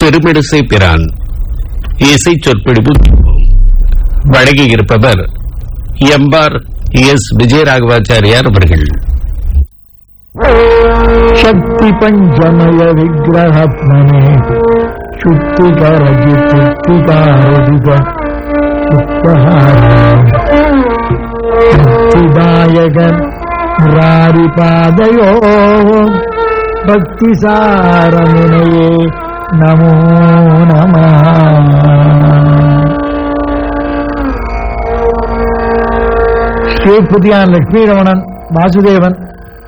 திருமிடிசை பிரான் இசை சொற்பொழிவு வழங்கியிருப்பவர் எம்பார் எஸ் விஜயராகவாச்சாரியார் அவர்கள் शक्ति पंचमय विग्रहत्मने शुक्तिकरजि पुत्तिकारोदित मुक्तिदायक मुरारिपादयो भक्तिसारमुनये नमो नमः ஸ்ரீ புதியான் லட்சுமிரமணன் வாசுதேவன்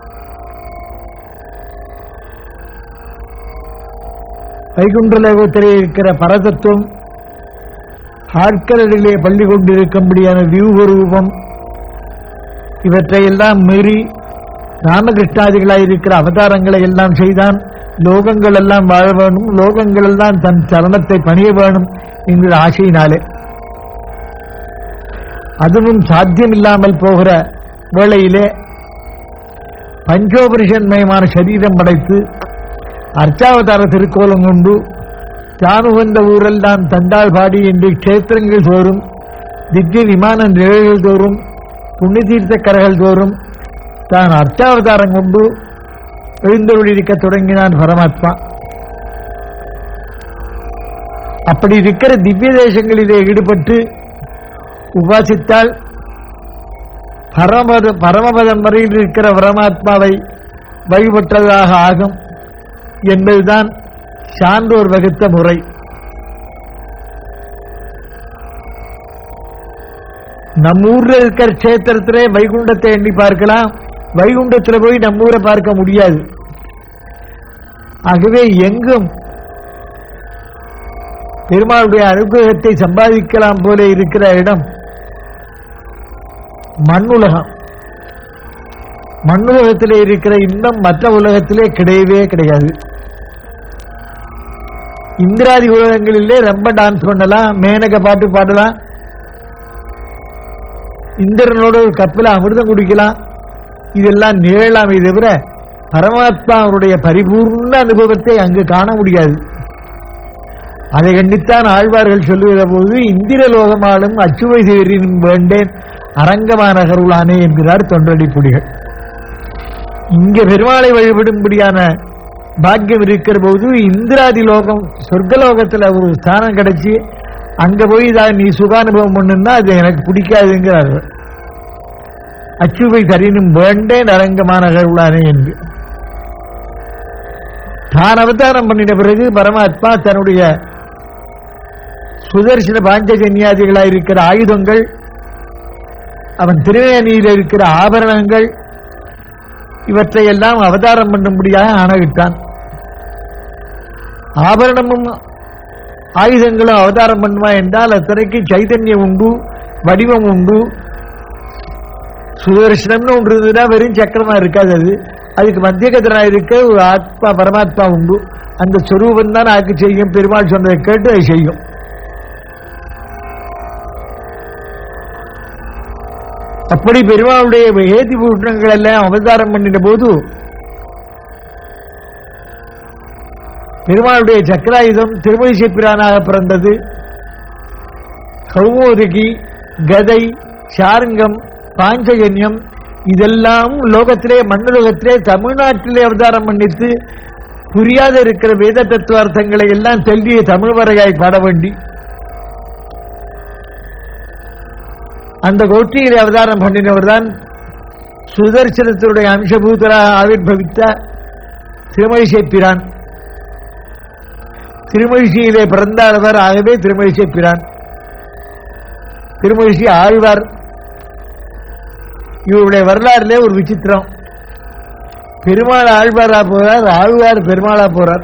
வைகுண்ட லோகத்திலே இருக்கிற பரதத்துவம் ஆட்களடிலே பள்ளி கொண்டிருக்கும்படியான வியூகரூபம் இவற்றையெல்லாம் மீறி ராமகிருஷ்ணாதிகளாய் இருக்கிற அவதாரங்களை எல்லாம் செய்தான் லோகங்கள் எல்லாம் வாழ வேணும் லோகங்கள் எல்லாம் தன் சரணத்தை பணிய வேணும் என்கிற ஆசையினாலே அதுவும் சாத்தியமில்லாமல் போகிற வேளையிலே பஞ்சோபரிஷன்மயமான சரீரம் படைத்து அர்ச்சாவதார திருக்கோலம் கொண்டு தானுகந்த ஊரெல்லாம் தண்டாள் பாடி என்று க்ஷேத்திரங்கள் தோறும் திவ்ய விமான நிழல்கள் தோறும் புண்ணிய தீர்த்த கரைகள் தோறும் தான் அர்ச்சாவதாரம் கொண்டு எழுந்தருளிருக்க தொடங்கினான் பரமாத்மா அப்படி இருக்கிற திவ்ய தேசங்களிலே ஈடுபட்டு உபாசித்தால் பரமத பரமபதம் வரையில் இருக்கிற பரமாத்மாவை வழிபட்டதாக ஆகும் என்பதுதான் சான்றோர் வகுத்த முறை நம்ம ஊர்ல இருக்கிற கஷேத்திரத்திலே வைகுண்டத்தை எண்ணி பார்க்கலாம் வைகுண்டத்தில் போய் நம்ம ஊரை பார்க்க முடியாது ஆகவே எங்கும் பெருமாளுடைய அனுகிரகத்தை சம்பாதிக்கலாம் போல இருக்கிற இடம் மண்ணுலகம் மண்ணுலகத்திலே இருக்கிற இன்பம் மற்ற உலகத்திலே கிடையவே கிடையாது இந்திராதி உலகங்களிலே ரொம்ப டான்ஸ் பண்ணலாம் மேனக பாட்டு பாடலாம் இந்திரனோட ஒரு கப்பில் அமிர்தம் குடிக்கலாம் இதெல்லாம் நிகழலாமே தவிர பரமாத்மா அவருடைய பரிபூர்ண அனுபவத்தை அங்கு காண முடியாது அதை கண்டித்தான் ஆழ்வார்கள் சொல்லுகிற போது இந்திர லோகமாலும் அச்சுவை சேரினும் வேண்டேன் அரங்கமான கருளானே என்கிறார் தொண்டடி புலிகள் இங்க பெருமாளை வழிபடும்படியான பாக்கியம் இருக்கிற போது இந்திராதி லோகம் சொர்க்கலோகத்துல ஒரு ஸ்தானம் கிடைச்சி அங்க போய் தான் நீ சுகானுபவம் பண்ணுன்னா அது எனக்கு பிடிக்காதுங்கிறார்கள் அச்சுவை தரினும் வேண்டேன் அரங்கமான கருளானே என்று தான் அவதாரம் பண்ணின பிறகு பரமாத்மா தன்னுடைய சுதர்சன பாஞ்சஜன்யாதிகளாக இருக்கிற ஆயுதங்கள் அவன் திருவேணியில் இருக்கிற ஆபரணங்கள் இவற்றை எல்லாம் அவதாரம் பண்ணும்படியாக ஆணையிட்டான் ஆபரணமும் ஆயுதங்களும் அவதாரம் பண்ணுமா என்றால் அத்தனைக்கு சைதன்யம் உண்டு வடிவம் உண்டு சுதர்சனம்னு ஒன்று இருந்ததுன்னா வெறும் சக்கரமா இருக்காது அது அதுக்கு மத்தியகதனா இருக்க ஒரு ஆத்மா பரமாத்மா உண்டு அந்த சொரூபம் தான் ஆக்கு செய்யும் பெருமாள் சொன்னதை கேட்டு அதை செய்யும் அப்படி பெருமாளுடைய ஏதி பூஷணங்கள் எல்லாம் அவதாரம் பண்ணின போது பெருமாளுடைய சக்கராயுதம் திருமதிசை பிரானாக பிறந்தது கௌமோதகி கதை சாருங்கம் பாஞ்சஜன்யம் இதெல்லாம் லோகத்திலே மண்ணுலகத்திலே தமிழ்நாட்டிலே அவதாரம் பண்ணித்து புரியாத இருக்கிற வேத தத்துவார்த்தங்களை எல்லாம் தெல்லிய தமிழ் வரையாய் பாட வேண்டி அந்த கோஷ்டியிலே அவதாரம் பண்ணினவர் தான் சுதர்சனத்தினுடைய அம்சபூதராக ஆவிர்வவித்த திருமழிசை பிரான் திருமழிசையிலே பிறந்தானவர் ஆகவே திருமழிசை பிரான் திருமழிசை ஆழ்வார் இவருடைய வரலாறுலே ஒரு விசித்திரம் பெருமாள் ஆழ்வாரா போறார் ஆழ்வார் பெருமாளா போறார்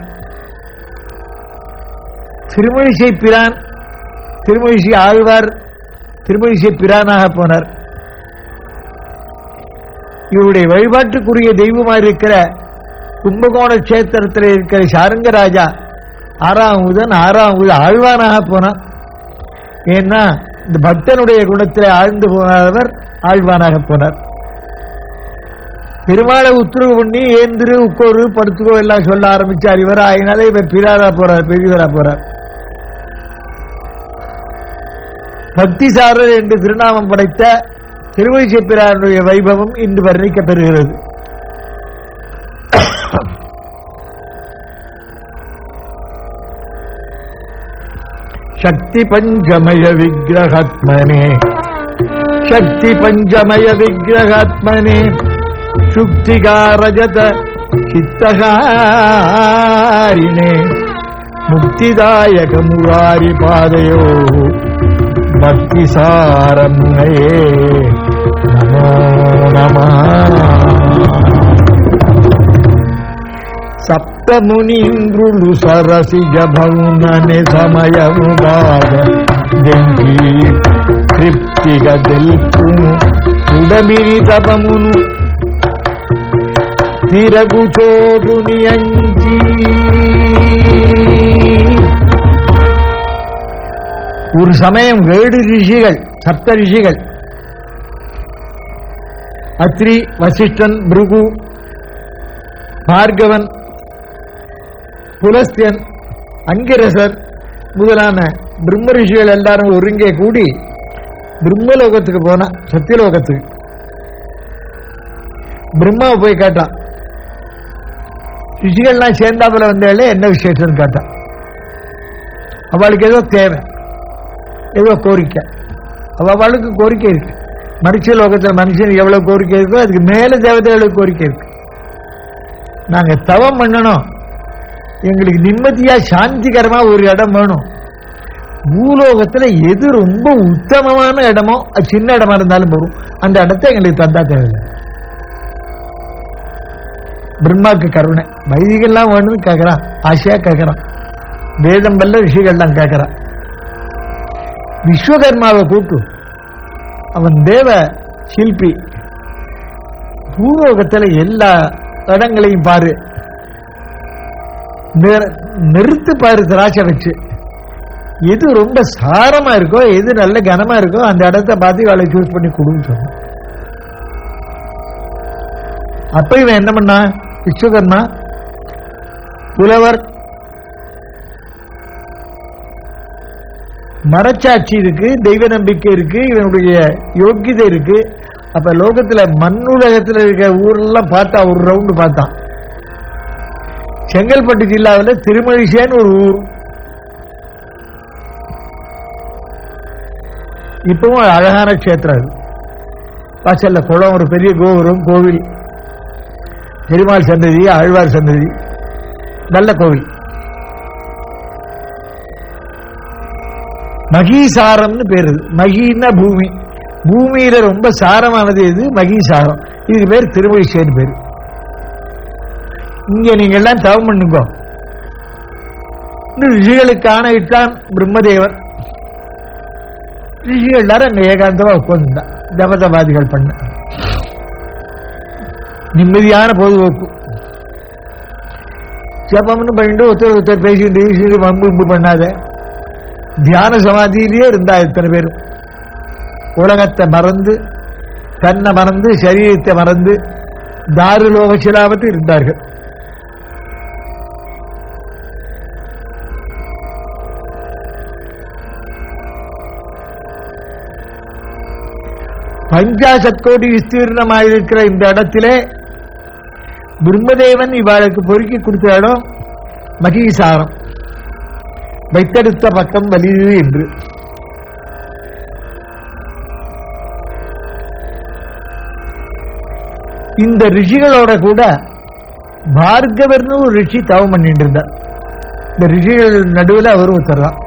திருமழிசை பிரான் திருமழிசை ஆழ்வார் திருமழிசை பிரானாக போனார் இவருடைய வழிபாட்டுக்குரிய தெய்வமாக இருக்கிற கும்பகோண கஷேத்திரத்தில் இருக்கிற சாரங்கராஜா ஆறாம் முதன் ஆறாம் முதல் ஆழ்வானாக போனார் ஏன்னா இந்த பக்தனுடைய குணத்தில் ஆழ்ந்து போனவர் ஆழ்வானாக போனார் பெருமாளை உத்தரவு பண்ணி ஏந்திரு உட்கோரு படுத்துக்கோ எல்லாம் சொல்ல ஆரம்பிச்சார் இவர் அதனால இவர் பிறாரா போறார் பெரியவரா போறார் பக்திசாரர் என்று திருநாமம் படைத்த திருவழிசெப்பிராருடைய வைபவம் இன்று வர்ணிக்கப்பெறுகிறது சக்தி பஞ்சமய விக்கிரகாத்மனே சக்தி பஞ்சமய விக்கிரகாத்மனே சுக்திகாரஜத சித்தகாரிணே முக்திதாயக முராரி பாதையோ பக்தி சாரம்யே நமோ நம సప్తమునీంద్రులు సరసిజ భౌనని సమయము బాగా దెంగి తృప్తిగా తెలుపును ఉడమిని తపమును తిరగు చోటుని అంచి ஒரு சமயம் ஏழு ரிஷிகள் சப்த ரிஷிகள் அத்ரி வசிஷ்டன் பிருகு பார்கவன் புலஸ்தியன் அங்கிரசர் முதலான பிரம்ம ரிஷிகள் எல்லாரும் ஒருங்கே கூடி பிரம்மலோகத்துக்கு போனா சத்தியலோகத்துக்கு பிரம்மாவை போய் கேட்டான் ரிஷிகள்லாம் சேர்ந்தாப்புல வந்தாலே என்ன விசேஷம்னு கேட்டான் அவளுக்கு ஏதோ தேவை ஏதோ கோரிக்கை அவ அவளுக்கு கோரிக்கை இருக்கு மனுஷ லோகத்தில் மனுஷனுக்கு எவ்வளவு கோரிக்கை இருக்கோ அதுக்கு மேல தேவதைகளுக்கு கோரிக்கை இருக்கு நாங்க தவம் பண்ணணும் எங்களுக்கு நிம்மதியா சாந்திகரமா ஒரு இடம் வேணும் பூலோகத்துல எது ரொம்ப உத்தமமான இடமோ அது சின்ன இடமா இருந்தாலும் போதும் அந்த இடத்தை எங்களுக்கு தந்தா தேவையில்லை பிரம்மாக்கு கருணை வைதிகள்லாம் வேணும்னு கேட்கறான் ஆசையா கேட்கறான் வேதம் வல்ல ரிஷிகள்லாம் கேட்கறான் விஸ்வகர்மாவை கூட்டு அவன் தேவ சில்பி பூலோகத்துல எல்லா இடங்களையும் பாரு நிற- நிறுத்து பாரு திராட்சை வச்சு எது ரொம்ப சாரமா இருக்கோ எது நல்ல கனமா இருக்கோ அந்த இடத்த பார்த்து இவளை சூஸ் பண்ணி கொடுன்னு சொன்னான் அப்ப இவன் என்ன பண்ணா விஸ்வகர்மா புலவர் மரச்சாட்சி இருக்கு தெய்வ நம்பிக்கை இருக்கு இவனுடைய யோக்கியதை இருக்கு அப்ப லோகத்துல மண்ணுலகத்துல இருக்க ஊரெல்லாம் பார்த்தா ஒரு ரவுண்டு பார்த்தான் செங்கல்பட்டு ஜில்லாவில் திருமழிசேன்னு ஒரு ஊர் இப்பவும் அழகான க்ஷேத்திரம் அது வாசல்ல குளம் ஒரு பெரிய கோபுரம் கோவில் பெருமாள் சன்னதி ஆழ்வார் சன்னதி நல்ல கோவில் மகீசாரம்னு பேரு இது. மகின்னா பூமி பூமியில ரொம்ப சாரமானது எது மகீசாரம் இதுக்கு பேர் திருமழிசேன்னு பேரு இங்க நீங்க எல்லாம் தவம் பண்ணுங்க இந்த ரிஷிகளுக்கான இட்டான் பிரம்மதேவர் ரிஷிகள் எல்லாரும் அங்க ஏகாந்தமா உட்கார்ந்துட்டான் தபதவாதிகள் பண்ண நிம்மதியான பொழுதுபோக்கு ஜபம்னு பண்ணிட்டு ஒருத்தர் ஒருத்தர் பேசிட்டு பேசிட்டு வம்பு வம்பு பண்ணாத தியான சமாதியிலேயே இருந்தா இத்தனை பேரும் உலகத்தை மறந்து தன்னை மறந்து சரீரத்தை மறந்து தாரு லோகசிலாவத்து இருந்தார்கள் பஞ்சாசத் கோடி விஸ்தீர்ணமாயிருக்கிற இந்த இடத்திலே பிரம்மதேவன் இவாளுக்கு பொறுக்கி கொடுத்த இடம் மகீசாரம் வைத்தெடுத்த பக்கம் வலிது என்று இந்த ரிஷிகளோட கூட பார்கவர்னு ஒரு ரிஷி தவம் பண்ணிட்டு இருந்தார் இந்த ரிஷிகள் நடுவில் அவர் ஒருத்தர் தான்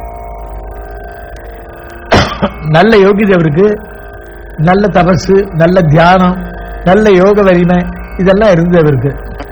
நல்ல யோகிதை அவருக்கு நல்ல தபசு நல்ல தியானம் நல்ல யோக வலிமை இதெல்லாம் இருந்தது அவருக்கு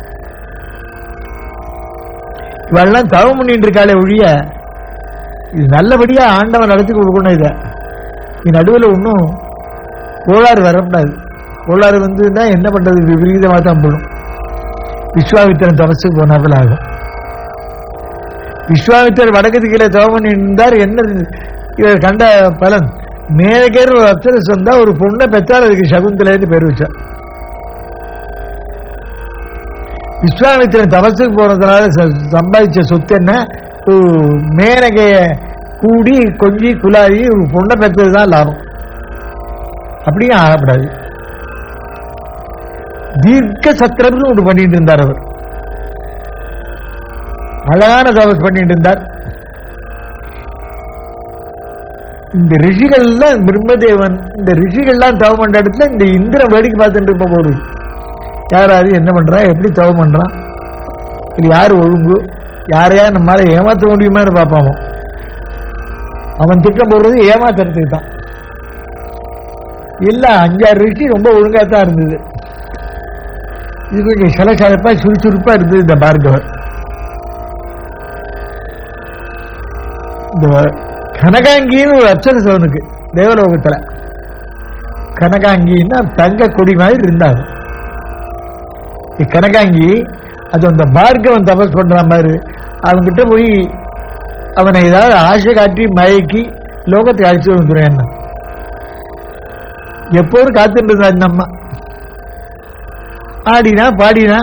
இவெல்லாம் தவம் பண்ணிட்டு இருக்காளே ஒழிய இது நல்லபடியா ஆண்டவன் நடத்தி கொடுக்கணும் இதை இது நடுவில் ஒன்றும் கோளாறு வரக்கூடாது கோளாறு வந்துன்னா என்ன பண்றது விபரீதமாக தான் போடும் விஸ்வாமித்திரன் தபசுக்கு போனாப்பில் ஆகும் விஸ்வாமித்திரர் வடக்கு கீழே தவம் பண்ணி இருந்தார் என்ன இவர் கண்ட பலன் மேலகேர் ஒரு அப்சரஸ் வந்தா ஒரு பொண்ணை பெற்றால் அதுக்கு சகுந்தலேன்னு பேர் வச்சார் விஸ்வாமித்திரன் தபசுக்கு போறதுனால ச- சம்பாதிச்ச சொத்து என்ன ஒரு மேனகைய கூடி கொஞ்சி குலாவி ஒரு பொண்ணை பெற்றதுதான் லாபம் அப்படியும் ஆகப்படாது தீர்க்க சத்திரம்னு ஒன்று பண்ணிட்டு இருந்தார் அவர் அழகான தபஸ் பண்ணிட்டு இருந்தார் இந்த ரிஷிகள்லாம் பிரம்மதேவன் இந்த ரிஷிகள்லாம் தவம் பண்ற இடத்துல இந்த இந்திரன் வேடிக்கை பார்த்துட்டு இருப்ப போது யார் யாரு என்ன பண்றான் எப்படி தவம் பண்றான் இது யாரு ஒழுங்கு யாரையா நம்மளால ஏமாத்த முடியுமான்னு பார்ப்பாமோ அவன் திட்டம் போடுறது ஏமாத்துறதுக்கு தான் இல்ல அஞ்சாறு ரிஷி ரொம்ப ஒழுங்கா தான் இருந்தது இது கொஞ்சம் சலசலப்பா சுறுசுறுப்பா இருந்தது இந்த பார்கவர் இந்த கனகாங்கின்னு ஒரு அச்சரசு அவனுக்கு தேவலோகத்துல கனகாங்கின்னா தங்க கொடி மாதிரி இருந்தாங்க இந்த கனகாங்கி அது அந்த பார்கவன் தபஸ் பண்ற மாதிரி அவன்கிட்ட போய் அவனை ஏதாவது ஆசை காட்டி மயக்கி லோகத்தை அழிச்சு வந்துடும் என்ன எப்போதும் காத்துட்டு இருந்தா இந்த அம்மா ஆடினா பாடினா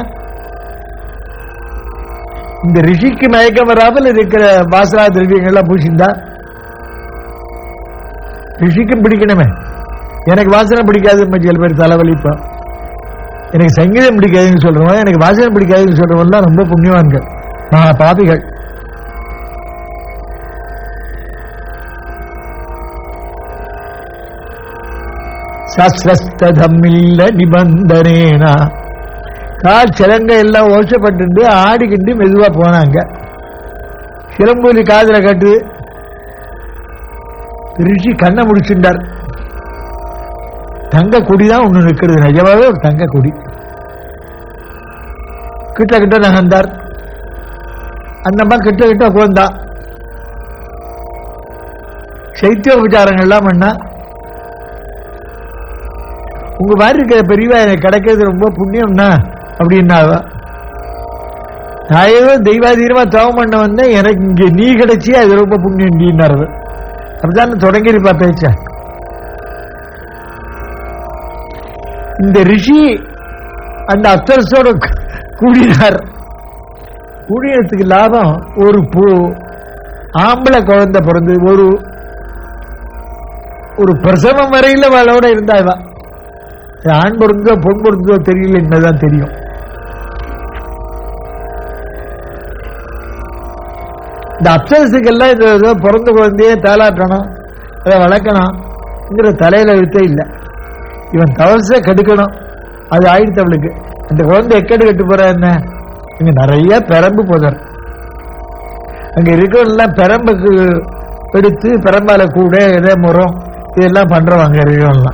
இந்த ரிஷிக்கு மயக்கம் வராமல் இருக்கிற வாசனா திரவியங்கள்லாம் பூசிந்தா ரிஷிக்கும் பிடிக்கணுமே எனக்கு வாசனை பிடிக்காது சில பேர் தலைவலிப்போம் எனக்கு சங்கீதம் பிடிக்காதுன்னு சொல்றவன் எனக்கு வாசனை பிடிக்காதுன்னு சொல்றவன்லாம் ரொம்ப புண்ணியவான்கள் மகா பாபிகள் சஸ்ரஸ்தமில்ல நிபந்தனேனா கால் சிலங்க எல்லாம் ஓசப்பட்டு ஆடிக்கிட்டு மெதுவா போனாங்க சிலம்பூலி காதுல கட்டு ரிஷி கண்ணை முடிச்சுட்டார் தங்க கொடி தான் ஒண்ணு நிற்கிறது நிஜமாவே ஒரு தங்க கொடி கிட்ட கிட்ட நகர்ந்தார் அந்தம்மா கிட்ட கிட்ட உட்கார்ந்தா சைத்திய உபச்சாரங்கள்லாம் பண்ணா உங்க மாதிரி இருக்கிற பெரியவா எனக்கு கிடைக்கிறது ரொம்ப புண்ணியம்னா அப்படின்னாவா நான் ஏதோ தெய்வாதீனமா தவம் பண்ண வந்தேன் எனக்கு இங்க நீ கிடைச்சி அது ரொம்ப புண்ணியம் நீன்னாரு அப்படிதான் தொடங்கிருப்பா பேச்ச இந்த ரிஷி அந்த அப்சரஸோட கூடினார் கூடினத்துக்கு லாபம் ஒரு பூ ஆம்பளை குழந்தை பிறந்து ஒரு ஒரு பிரசவம் வரையில அவளோட இருந்தா இவ. இது ஆண் பொருந்தோ பொன் பொருந்தோ தெரியல என்னதான் தெரியும் இந்த அப்சரசுக்கெல்லாம் இந்த ஏதோ பிறந்த குழந்தையே தாளாட்டணும் அதை வளர்க்கணும்ங்கிற தலையில எழுத்தே இல்லை இவன் தவச கெடுக்கணும் அது ஆயிடுத்து அவளுக்கு அந்த குழந்தை எக்கடு கட்டு போற என்ன இங்க நிறைய பெரம்பு போதார் அங்க இருக்கிறவெல்லாம் பெரம்புக்கு எடுத்து பெரம்பால கூட இதே முறம் இதெல்லாம் பண்றவங்க இருக்கிறவங்களாம்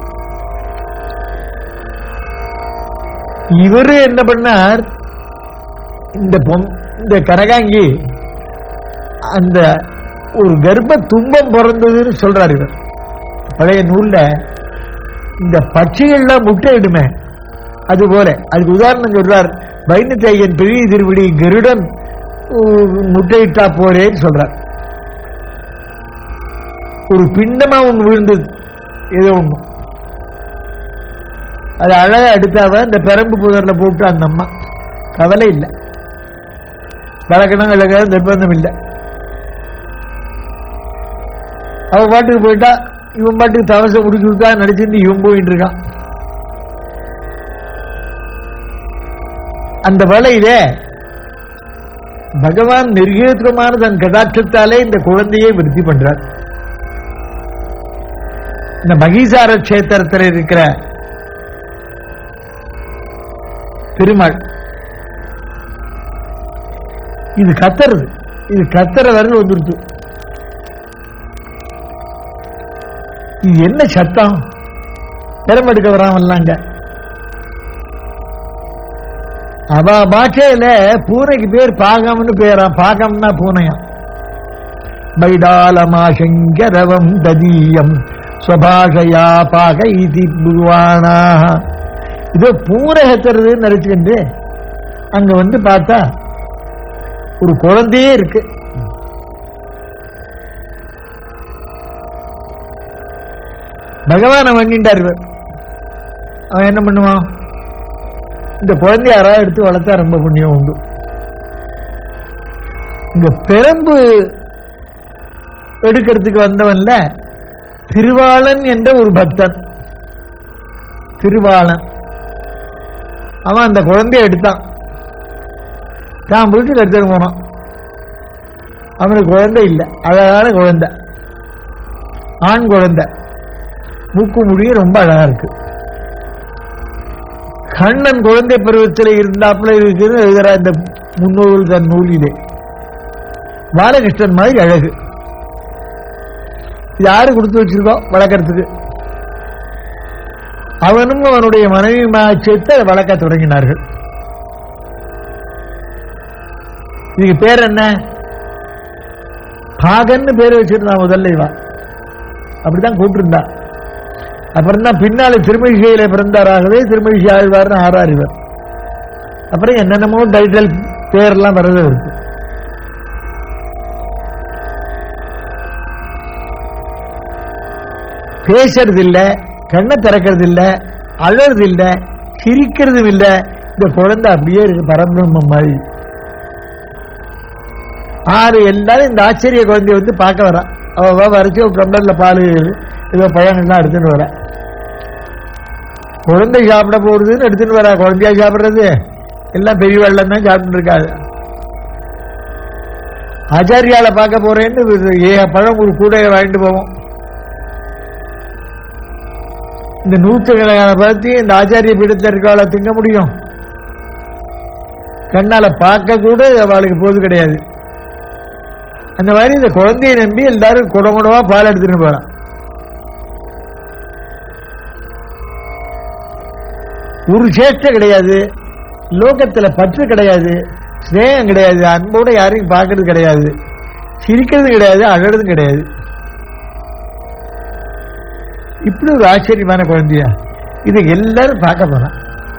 இவரு என்ன பண்ணார் இந்த பொம் இந்த கனகாங்கி அந்த ஒரு கர்ப்ப துன்பம் பிறந்ததுன்னு சொல்றாரு இவர் பழைய நூல்ல இந்த பட்சிகள்லாம் முட்டையிடுமே அது போல அதுக்கு உதாரணம் சொல்றார் வைணத்தையன் பெரிய திருவிடி கருடன் உம், முட்டையிட்டா போறேன்னு சொல்றார் ஒரு பிண்டமா ஒன்று விழுந்தது ஏதோ ஒண்ணு அது அழகா எடுத்தாவ இந்த பெரம்பு புதர்ல போட்டு அந்த அம்மா கவலை இல்லை வளர்க்கணும் அழகாக நிர்பந்தம் இல்லை அவன் பாட்டுக்கு போயிட்டா இவன் பாட்டுக்கு தவசை முடிச்சு விட்டா நடிச்சிருந்து இவன் போயிட்டு இருக்கான் அந்த வேலையிலே பகவான் நிர்கேதுரமான தன் கடாட்சத்தாலே இந்த குழந்தையை விருத்தி பண்றார் இந்த மகீசார கஷேத்திரத்தில் இருக்கிற பெருமாள் இது கத்துறது இது கத்துற வரல் வந்துருச்சு இது என்ன சத்தம் பெருமெடுக்க வராமல்லாங்க அவ பாஷையில பூனைக்கு பேர் பாகம்னு பேரா பாகம்னா பூனையாம் பைடாலமாசங்கரவம் ததீயம் ஸ்வபாஷயா பாக இதி புவானா இதோ பூனை ஹத்துறதுன்னு நினைச்சுக்கிட்டு அங்க வந்து பார்த்தா ஒரு குழந்தையே இருக்கு பகவானை வண்டிட்டார் இவர் அவன் என்ன பண்ணுவான் இந்த குழந்தை யாராவது எடுத்து வளர்த்தா ரொம்ப புண்ணியம் உண்டு இந்த பெரம்பு எடுக்கிறதுக்கு வந்தவன்ல திருவாளன் என்ற ஒரு பக்தன் திருவாளன் அவன் அந்த குழந்தைய எடுத்தான் தான் வீட்டுக்கு எடுத்துட்டு போனான் அவனுக்கு குழந்தை இல்லை அழகான குழந்தை ஆண் குழந்தை மூக்கு முடியும் ரொம்ப அழகா இருக்கு கண்ணன் குழந்தை பருவத்தில் இருந்தாப்புல இருக்குன்னு எழுதுற இந்த முன்னூறு தன் நூலிலே பாலகிருஷ்ணன் மாதிரி அழகு இது யாரு கொடுத்து வச்சிருக்கோம் வளர்க்கறதுக்கு அவனும் அவனுடைய மனைவி சேர்த்து அதை வளர்க்க தொடங்கினார்கள் இதுக்கு பேர் என்ன பாகன்னு பேர் வச்சிருந்தான் முதல்ல இவன் அப்படிதான் கூப்பிட்டிருந்தா அப்புறம் தான் பின்னால திருமழிசையில பிறந்தாராகவே திருமழிசை ஆழ்வார்னு ஆறார் இவர் அப்புறம் என்னென்னமோ டைட்டில் பேர்லாம் வரது இருக்கு பேசுறது இல்ல கண்ணை திறக்கிறது இல்ல அழறது இல்ல சிரிக்கிறதும் இல்ல இந்த குழந்தை அப்படியே இருக்கு பரபிரம்மம் மாதிரி ஆறு எல்லாரும் இந்த ஆச்சரிய குழந்தைய வந்து பார்க்க வரா அவ வரைச்சு ஒரு டம்ளர்ல பால் ஏதோ பழங்கள்லாம் எடுத்துட்டு வர குழந்தை சாப்பிட போறதுன்னு எடுத்துட்டு வரா குழந்தையா சாப்பிடுறது எல்லாம் பெரிய வெள்ளம் தான் சாப்பிட்டு இருக்காது ஆச்சாரியால பார்க்க போறேன்னு ஏ பழம் ஒரு கூடைய வாங்கிட்டு போவோம் இந்த நூற்றுக்கணக்கான பழத்தையும் இந்த ஆச்சாரிய பீடத்தில் இருக்கவாள திங்க முடியும் கண்ணால பார்க்க கூட அவளுக்கு போது கிடையாது அந்த மாதிரி இந்த குழந்தையை நம்பி எல்லாரும் குடங்குடவா பால் எடுத்துட்டு போறான் ஒரு சேஷ்டை கிடையாது லோகத்துல பற்று கிடையாது ஸ்நேகம் கிடையாது அன்போட யாரையும் பார்க்கறது கிடையாது சிரிக்கிறது கிடையாது அழறதும் கிடையாது இப்படி ஒரு ஆச்சரியமான குழந்தையா இதை எல்லாரும் பார்க்க போறான்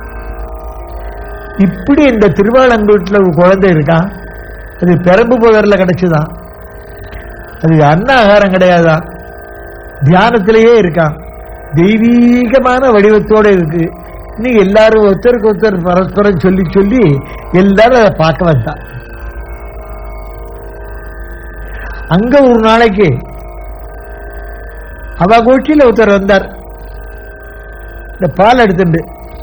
இப்படி இந்த திருவாளம்பூட்டில் ஒரு குழந்தை இருக்கான் அது பெரம்பு புதர்ல கிடைச்சுதான் அது அன்னாகாரம் கிடையாதான் தியானத்திலேயே இருக்கான் தெய்வீகமான வடிவத்தோட இருக்கு நீ எல்லாரும் ஒருத்தருக்கு ஒருத்தர் பரஸ்பரம் சொல்லி சொல்லி எல்லாரும் அதை பார்க்க வந்தான் அங்க ஒரு நாளைக்கு அவ கோஷ்டியில் ஒருத்தர் வந்தார் இந்த பால் எடுத்துண்டு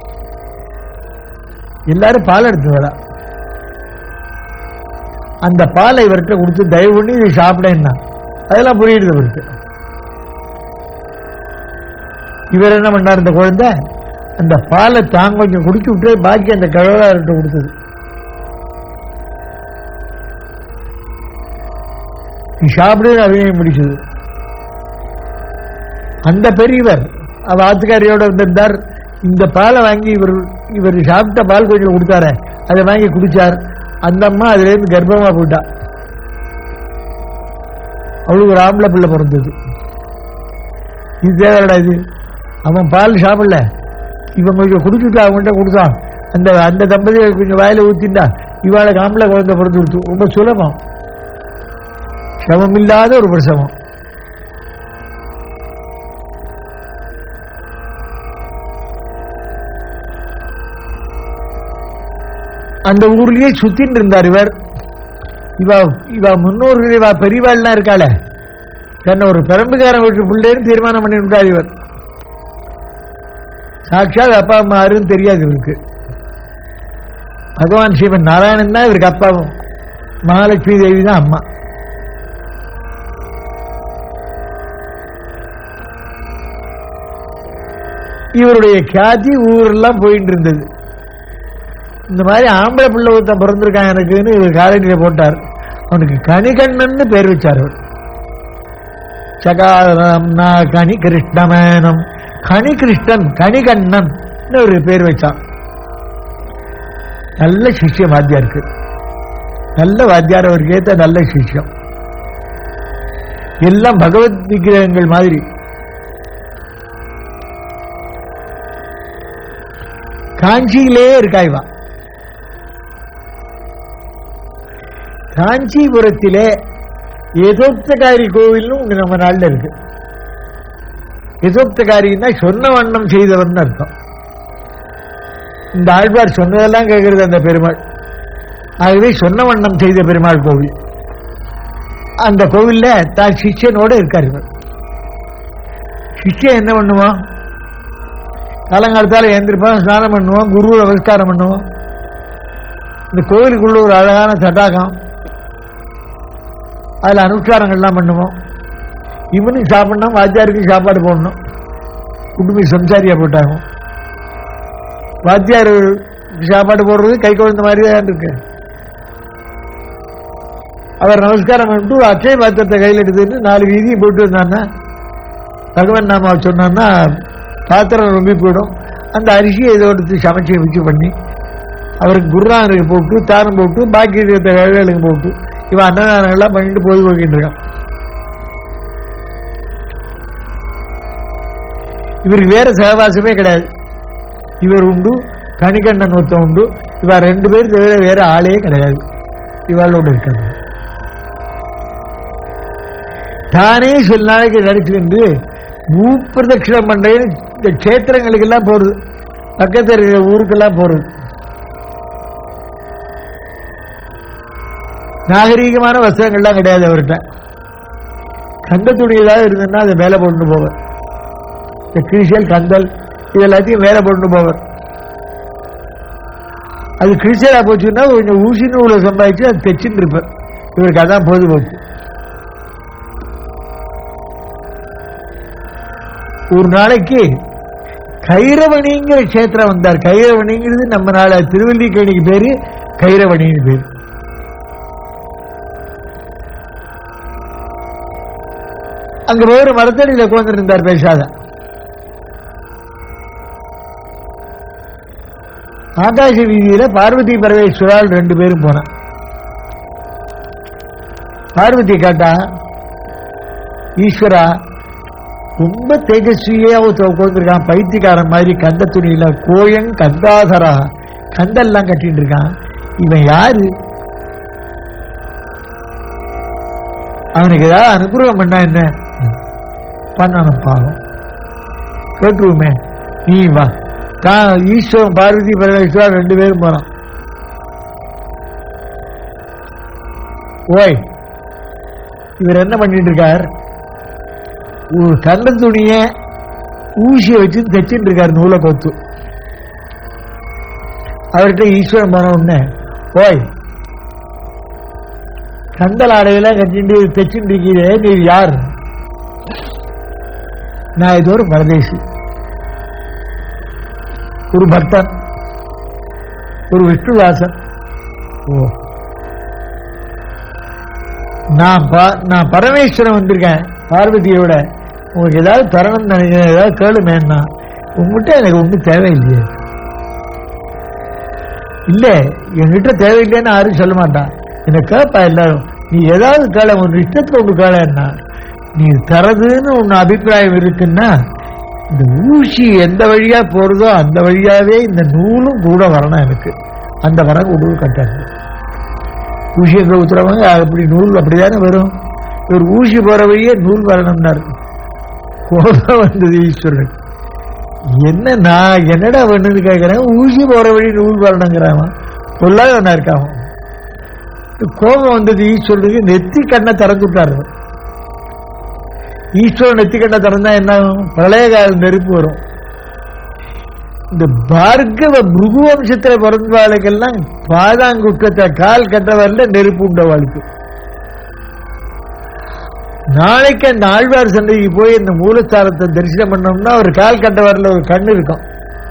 எல்லாரும் பால் எடுத்து வரா அந்த பாலை இவர்கிட்ட கொடுத்து தயவு பண்ணி இது சாப்பிடன்னா அதெல்லாம் புரியுது இவருக்கு இவர் என்ன பண்ணார் இந்த குழந்தை அந்த பாலை தான் கொஞ்சம் குடிச்சு விட்டு பாக்கி அந்த கிழவர்கிட்ட கொடுத்தது நீ சாப்பிடுன்னு அதையும் முடிச்சது அந்த பெரியவர் அவ ஆத்துக்காரியோட வந்திருந்தார் இந்த பாலை வாங்கி இவர் இவர் சாப்பிட்ட பால் கொஞ்சம் கொடுத்தாரு அதை வாங்கி குடிச்சார் அந்த அம்மா அதுல இருந்து கர்ப்பமா போயிட்டா அவளுக்கு ஒரு ஆம்பளை பிள்ளை பிறந்தது இது தேவைடா இது அவன் பால் சாப்பிடல இவன் கொஞ்சம் குடிச்சுட்டா அவன்கிட்ட கொடுத்தான் அந்த அந்த தம்பதியை கொஞ்சம் வாயில ஊத்திண்டா இவாளுக்கு ஆம்பளை குழந்தை பிறந்து கொடுத்து ரொம்ப சுலபம் சிரமமில்லாத ஒரு பிரசவம் அந்த ஊர்லயே சுத்தின்னு இருந்தார் இவர் இவ இவ முன்னோர்கள் இவ பெரியவாள்லாம் இருக்காள தன்னை ஒரு பெரம்புக்காரன் வீட்டு பிள்ளைன்னு தீர்மானம் பண்ணிவிட்டார் இவர் சாட்சாத் அப்பா அம்மா யாருன்னு தெரியாது இவருக்கு பகவான் சிவன் நாராயணன் தான் இவருக்கு அப்பாவும் மகாலட்சுமி தேவி தான் அம்மா இவருடைய கியாதி ஊரெல்லாம் போயிட்டு இருந்தது இந்த மாதிரி ஆம்பளை பிள்ளை ஒருத்தன் பிறந்திருக்கான் எனக்குன்னு இவர் காலடியில போட்டார் அவனுக்கு கணிகண்ணன் பேர் வச்சார் அவர் சகாரம் கனி கிருஷ்ணமேனம் கனி கிருஷ்ணன் கணிகண்ணன் ஒரு பேர் வச்சான் நல்ல சிஷ்யம் வாத்தியாருக்கு நல்ல வாத்தியார் அவருக்கு ஏத்த நல்ல சிஷ்யம் எல்லாம் பகவத் விக்கிரகங்கள் மாதிரி காஞ்சியிலே இருக்கா இவா காஞ்சிபுரத்திலே எதோக்தகாரி கோவில்னு ஒண்ணு நம்ம நாள்ல இருக்கு எதோக்தகாரின்னா சொன்ன வண்ணம் செய்தவன் அர்த்தம் இந்த ஆழ்வார் சொன்னதெல்லாம் கேட்கிறது அந்த பெருமாள் ஆகவே சொன்ன வண்ணம் செய்த பெருமாள் கோவில் அந்த கோவில்ல தான் சிஷ்யனோட இருக்காரு இவர் சிஷ்யன் என்ன பண்ணுவான் காலங்காலத்தால எழுந்திருப்பான் ஸ்நானம் பண்ணுவான் குரு நமஸ்காரம் பண்ணுவான் இந்த கோவிலுக்குள்ள ஒரு அழகான தடாகம் அதுல அனுஷ்டானங்கள்லாம் பண்ணுவோம் இவனுக்கு சாப்பிடணும் வாத்தியாருக்கு சாப்பாடு போடணும் குடும்பி சம்சாரியா போட்டாங்க வாத்தியார் சாப்பாடு போடுறது கை குழந்த மாதிரி தான் இருக்கு அவர் நமஸ்காரம் பண்ணிட்டு ஒரு அச்சய பாத்திரத்தை கையில் எடுத்துட்டு நாலு வீதியை போட்டு வந்தான்னா பகவன் நாம சொன்னான்னா பாத்திரம் ரொம்ப போயிடும் அந்த அரிசியை இதை எடுத்து சமைச்சு வச்சு பண்ணி அவருக்கு குருநாதனுக்கு போட்டு தானம் போட்டு பாக்கி இருக்கிற வேலைகளுக்கு போட்டு இவன் அன்னதானங்கள்லாம் பண்ணிட்டு போய் போய்கிட்டு இருக்கான் இவருக்கு வேற சகவாசமே கிடையாது இவர் உண்டு கணிகண்டன் ஒருத்தன் உண்டு இவ ரெண்டு பேர் தவிர வேற ஆளே கிடையாது இவளோட இருக்காங்க தானே சில நாளைக்கு நடிச்சுக்கிண்டு பூப்பிரதட்சிணம் பண்றேன் இந்த கஷேத்திரங்களுக்கு எல்லாம் போறது பக்கத்தில் இருக்கிற ஊருக்கெல்லாம் போறது நாகரீகமான வஸ்திரங்கள்லாம் கிடையாது அவர்கிட்ட கந்த துணி ஏதாவது இருந்ததுன்னா அதை மேலே போட்டு போவார் இந்த கிழிசல் கந்தல் இது எல்லாத்தையும் மேலே போட்டு போவார் அது கிழிசலா போச்சுன்னா கொஞ்சம் ஊசி நூலை சம்பாதிச்சு அது தைச்சுட்டு இருப்பார் இவருக்கு அதான் போது போச்சு ஒரு நாளைக்கு கைரவணிங்கிற கஷேத்திரம் வந்தார் கைரவணிங்கிறது நம்ம நாள திருவல்லிக்கேணிக்கு பேரு கைரவணின்னு பேரு அங்க போய் ஒரு மரத்தடியில உட்கார்ந்து இருந்தார் பேசாத ஆகாச வீதியில பார்வதி பரமேஸ்வரால் ரெண்டு பேரும் போனான் பார்வதி கேட்டா ஈஸ்வரா ரொம்ப தேஜஸ்வியா உட்காந்துருக்கான் பைத்தியக்காரன் மாதிரி கந்த துணியில கோயங் கந்தாசரா கந்தெல்லாம் கட்டிட்டு இருக்கான் இவன் யாரு அவனுக்கு ஏதாவது அனுகிரகம் பண்ணா என்ன பண்ணணும் பாவம் கேட்டுருவோமே நீ வா கா ஈஸ்வரன் பார்வதி பரமேஸ்வரா ரெண்டு பேரும் போறான் ஓய் இவர் என்ன பண்ணிட்டு இருக்கார் ஒரு கண்ட துணிய ஊசியை வச்சு தைச்சிட்டு இருக்காரு நூலை கொத்து அவர்கிட்ட ஈஸ்வரன் போன உடனே ஓய் கந்தல் ஆடையெல்லாம் கட்டிட்டு தைச்சுட்டு இருக்கீரே நீ யார் நான் இது ஒரு பரதேசி ஒரு பக்தன் ஒரு விஷ்ணுதாசன் ஓ நான் பா- நான் பரமேஸ்வரன் வந்திருக்கேன் பார்வதியோட உங்களுக்கு ஏதாவது தரணும்னு நினைக்கிறேன் ஏதாவது கேளுமேன்னா உங்ககிட்ட எனக்கு ஒன்றும் தேவையில்லையே இல்ல என்கிட்ட தேவையில்லைன்னு யாரும் சொல்ல மாட்டான் என்ன கேட்பா எல்லாரும் நீ ஏதாவது கேள உன் இஷ்டத்துக்கு ஒன்று கேளன்னா நீ தரதுன்னு உன் அபிப்பிராயம் இருக்குன்னா இந்த ஊசி எந்த வழியா போறதோ அந்த வழியாவே இந்த நூலும் கூட வரணும் எனக்கு அந்த வரம் கொடு கட்டாது ஊசி எங்க ஊத்துறவங்க அப்படி நூல் அப்படிதானே வரும் ஒரு ஊசி போற வழியே நூல் வரணும்னாரு கோபம் வந்தது ஈஸ்வரன் என்ன நான் என்னடா பண்ணுன்னு கேட்கிறேன் ஊசி போற வழி நூல் வரணுங்கிறான் பொல்லாதவனா இருக்கான் கோபம் வந்தது ஈஸ்வரனுக்கு நெத்தி கண்ணை திறந்து விட்டாரு ஈஸ்வரன் நெத்தி கண்ணை திறந்தா என்ன ஆகும்? பிரளய கால நெருப்பு வரும் இந்த பார்கவ புருகு வம்சத்துல பிறந்தவாளுக்கெல்லாம் பாதாங்குற்றத்தை கால் கட்டவரில் நெருப்பு உண்டவாளுக்கு நாளைக்கு அந்த ஆழ்வார் சந்தைக்கு போய் இந்த மூலஸ்தானத்தை தரிசனம் பண்ணோம்னா ஒரு கால் கட்டவரில் ஒரு கண்ணு இருக்கும்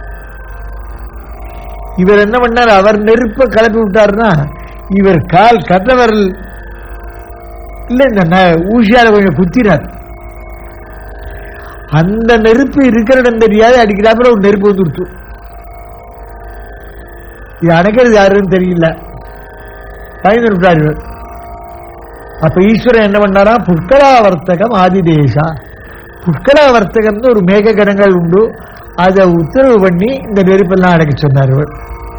இவர் என்ன பண்ணார் அவர் நெருப்பை கிளப்பி விட்டாருன்னா இவர் கால் கட்டவரல் இல்ல இந்த ந- ஊசியால கொஞ்சம் குத்தினார் அந்த நெருப்பு இருக்கிற இடம் தெரியாது அடிக்கிறாப்புல ஒரு நெருப்பு வந்துருச்சு இது அணைக்கிறது யாருன்னு தெரியல பயந்து விட்டார் இவர் அப்ப ஈஸ்வரன் என்ன பண்ணாரா புஷ்கலாவர்த்தகம் ஆதிதேசா புஷ்கலாவர்த்தகம்னு ஒரு மேக கணங்கள் உண்டு அதை உத்தரவு பண்ணி இந்த நெருப்பெல்லாம் அடக்க சொன்னார் இவர்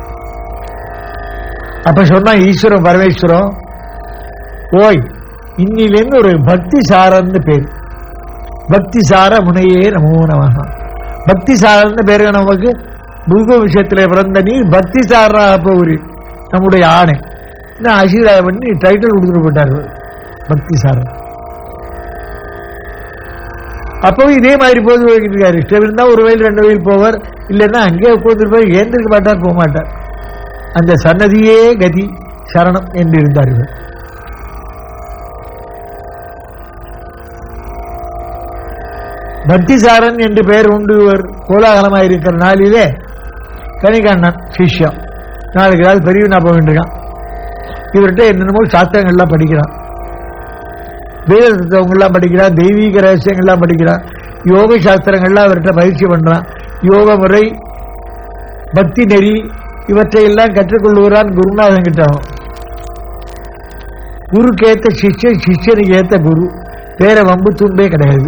அப்ப சொன்னா ஈஸ்வரன் பரமேஸ்வரம் ஓய் இன்னிலேருந்து ஒரு பக்தி சாரன்னு பேர் பக்தி சார முனையே நமோ நமக பக்தி சாரன்னு பேரு நமக்கு புருக விஷயத்துல பிறந்த நீ பக்தி சாரராக போகிறி நம்முடைய ஆணை இன்னும் ஆசீர்வாதம் பண்ணி டைட்டில் கொடுத்துட்டு போயிட்டார் பக்தி சாரர் அப்பவும் இதே மாதிரி போது போய்கிட்டு இருக்காரு இஷ்டம் இருந்தா ஒரு வயல் ரெண்டு வயல் போவார் இல்லைன்னா அங்கேயே உட்காந்துட்டு போய் ஏந்திருக்க மாட்டார் போக மாட்டார் அந்த சன்னதியே கதி சரணம் என்று இருந்தார் இவர் பக்திசாரன் என்று பெயர் உண்டு இவர் கோலாகலமாக இருக்கிற நாளிலே கணிகண்ணன் சிஷ்யம் நாளுக்கு நாள் பெரியவனா போக வேண்டியிருக்கான் இவர்கிட்ட என்னென்னமோ சாஸ்திரங்கள்லாம் படிக்கிறான் வேத தத்துவங்கள்லாம் படிக்கிறான் தெய்வீக ரகசியங்கள்லாம் படிக்கிறான் யோக சாஸ்திரங்கள்லாம் அவர்கிட்ட பயிற்சி பண்றான் யோக முறை பக்தி நெறி இவற்றையெல்லாம் கற்றுக்கொள்கிறான் குருநாதன் கிட்ட அவன். குருக்கு ஏத்த சிஷ்யன் சிஷ்யனுக்கு ஏத்த குரு வேற வம்பு தும்பே கிடையாது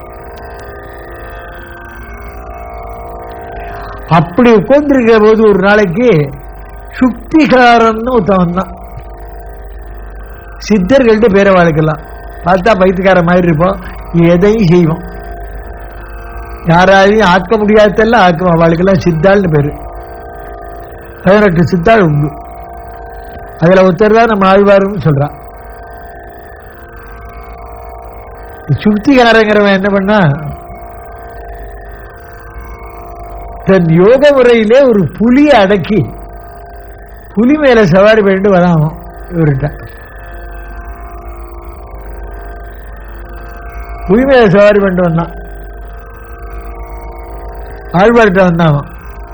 அப்படி உட்கார்ந்திருக்கிற போது ஒரு நாளைக்கு சுக்திகாரன் ஒருத்தவன் தான் சித்தர்கள்ட்ட பேரை வாழ்க்கலாம் பார்த்தா பைத்தியக்கார மாதிரி இருப்போம் எதையும் செய்வோம் யாராலையும் ஆக்க முடியாததெல்லாம் ஆக்கும் அவளுக்கெல்லாம் சித்தாள்னு பேரு பதினெட்டு சித்தாள் உண்டு அதுல ஒருத்தர் தான் நம்ம ஆழ்வாருன்னு சொல்றான் சுக்திகாரங்கிறவன் என்ன பண்ணா தன் யோக முறையிலே ஒரு புலியை அடக்கி புலி மேல சவாரி பண்ணிட்டு வரான் இவர்கிட்ட புலி மேல சவாரி பண்ணிட்டு வந்தான் ஆழ்வார்கிட்ட வந்தான் அவன்.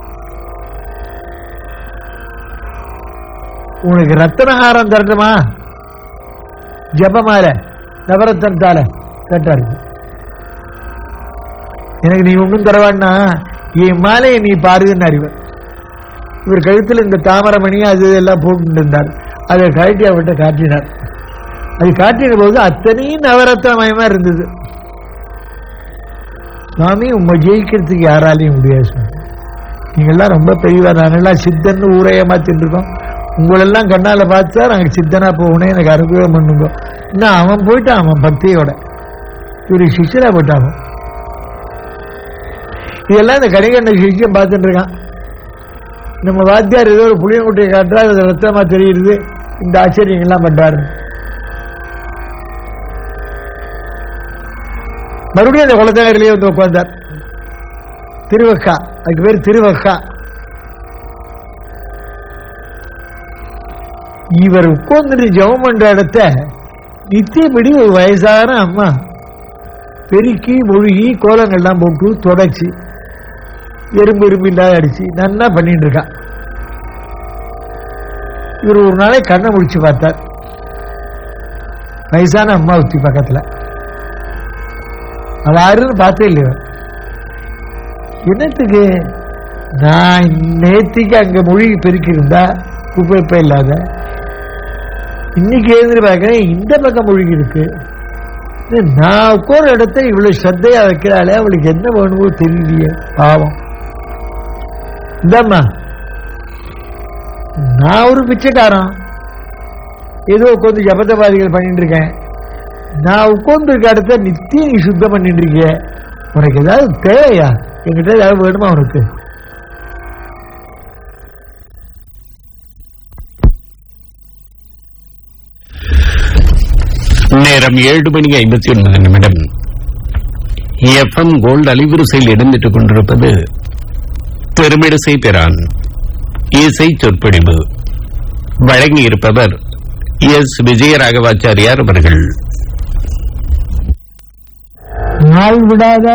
உனக்கு ரத்தனஹாரம் தரட்டுமா ஜபமால நவரத்தனத்தால கேட்டாரு எனக்கு நீ ஒன்றும் தரவான்னா என் மாலையை நீ பாருன்னு அறிவர் இவர் கழுத்தில் இந்த தாமரமணி அது எல்லாம் போட்டு இருந்தார் அதை கழட்டி அவர்கிட்ட காட்டினார் அது காட்டின போது அத்தனையும் நவரத்னமயமா இருந்தது சுவாமி உங்க ஜெயிக்கிறதுக்கு யாராலையும் முடியாது சுவாமி நீங்கெல்லாம் ரொம்ப பெரியவா நாங்கெல்லாம் சித்தன்னு ஊரே ஏமாத்திட்டு இருக்கோம் உங்களெல்லாம் கண்ணால பார்த்தா நாங்க சித்தனா போகணும் எனக்கு அனுகிரகம் பண்ணுங்க இன்னும் அவன் போயிட்டான் அவன் பக்தியோட இவரு சிஷ்யரா போயிட்டான் அவன். இதெல்லாம் இந்த கணிகண்ட சிஷ்யம் பார்த்துட்டு இருக்கான் நம்ம வாத்தியார் ஏதோ ஒரு புளியங்குட்டையை காட்டுறா அது ரத்தமா தெரியுது இந்த ஆச்சரியங்கள்லாம் பண்றாரு மறுபடியும் அந்த குளத்தங்கரையிலேயே வந்து உட்கார்ந்தார் திருவக்கா அதுக்கு பேர் திருவக்கா இவர் உட்கார்ந்துட்டு ஜெபம் பண்ற இடத்த நித்தியப்படி ஒரு வயசான அம்மா பெருக்கி மொழுகி கோலங்கள்லாம் போட்டு தொடச்சி எறும்பு எறும்பு இல்லாத அடிச்சு நல்லா பண்ணிட்டு இருக்கா இவர் ஒரு நாளை கண்ணை முடிச்சு பார்த்தார் வயசான அம்மா உத்தி பக்கத்துல அது யாருன்னு பார்த்தே இல்லையோ என்னத்துக்கு நான் நேத்திக்கு அங்க மொழி பெருக்கி இருந்தா குப்பை இப்ப இல்லாத இன்னைக்கு எழுந்து பார்க்கிறேன் இந்த பக்கம் மொழிகி இருக்கு இது நான் உட்கார இடத்த இவ்வளவு ஸ்ரத்தையா வைக்கிறாளே அவளுக்கு என்ன வேணுமோ தெரியலையே பாவம் இந்தாம்மா நான் ஒரு பிச்சைக்காரன் ஏதோ உட்காந்து ஜபதபாதிகள் பண்ணிட்டு இருக்கேன் நான் உட்கார்ந்து இருக்க இடத்த நித்தியம் நீ சுத்தம் பண்ணிட்டு இருக்கிய உனக்கு ஏதாவது தேவையா என்கிட்ட ஏதாவது வேணுமா உனக்கு நேரம் ஏழு மணி ஐம்பத்தி ஒன்பது நிமிடம் எஃப்எம் கோல்டு அலைவரிசையில் இடம்பெற்றுக் கொண்டிருப்பது பெருமிடசை பெறான் இசை சொற்பொழிவு வழங்கியிருப்பவர் எஸ் விஜயராகவாச்சாரியார் அவர்கள் நாள் விடாத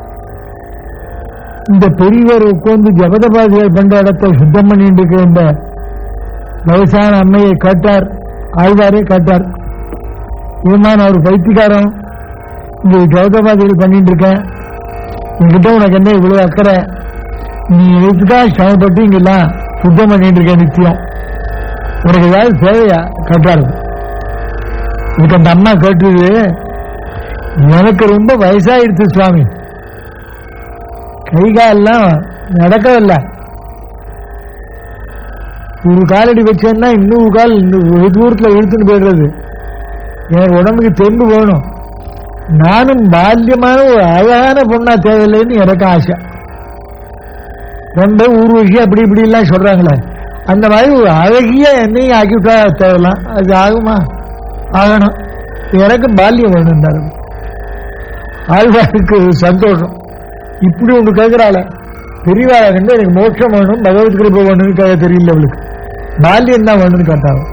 இந்த பெரியவர் உட்கார்ந்து ஜபதபாதிகள் பண்ற இடத்தை சுத்தம் பண்ணிட்டு இருக்க இந்த வயசான அம்மையை கேட்டார் ஆழ்வாரே கேட்டார் ஏமா நான் ஒரு பைத்தியக்காரன் இந்த ஜபதபாதிகள் பண்ணிட்டு இருக்கேன் என்கிட்ட உனக்கு என்ன இவ்வளவு அக்கறை நீ எதுக்காக சிரமப்பட்டு இங்கெல்லாம் சுத்தம் பண்ணிட்டு இருக்க நித்தியம் உனக்கு ஏதாவது தேவையா கேட்டாரு இதுக்கு அந்த அம்மா கேட்டது எனக்கு ரொம்ப வயசாயிடுச்சு சுவாமி கை காலெல்லாம் நடக்கவில்லை ஒரு காலடி வச்சேன்னா இன்னொரு கால் இன்னும் வெகு தூரத்தில் இழுத்துன்னு போயிடுறது எனக்கு உடம்புக்கு தெம்பு வேணும் நானும் பால்யமான ஒரு அழகான பொண்ணா தேவையில்லைன்னு எனக்கு ஆசை ரொம்ப ஊர்வசி அப்படி இப்படி எல்லாம் சொல்றாங்களே அந்த மாதிரி ஒரு அழகிய எண்ணெயும் ஆக்கி விட்டா தேவலாம் அது ஆகுமா ஆகணும் எனக்கு பால்யம் வேணும் ஆழ்வாருக்கு சந்தோஷம் இப்படி ஒன்று கேட்கிறாள பெரியவாளை கண்டு எனக்கு மோட்சம் வேணும் பகவத் கிருபை வேணும்னு கேட்க தெரியல அவளுக்கு பால்யம் தான் வேணும்னு கேட்டாங்க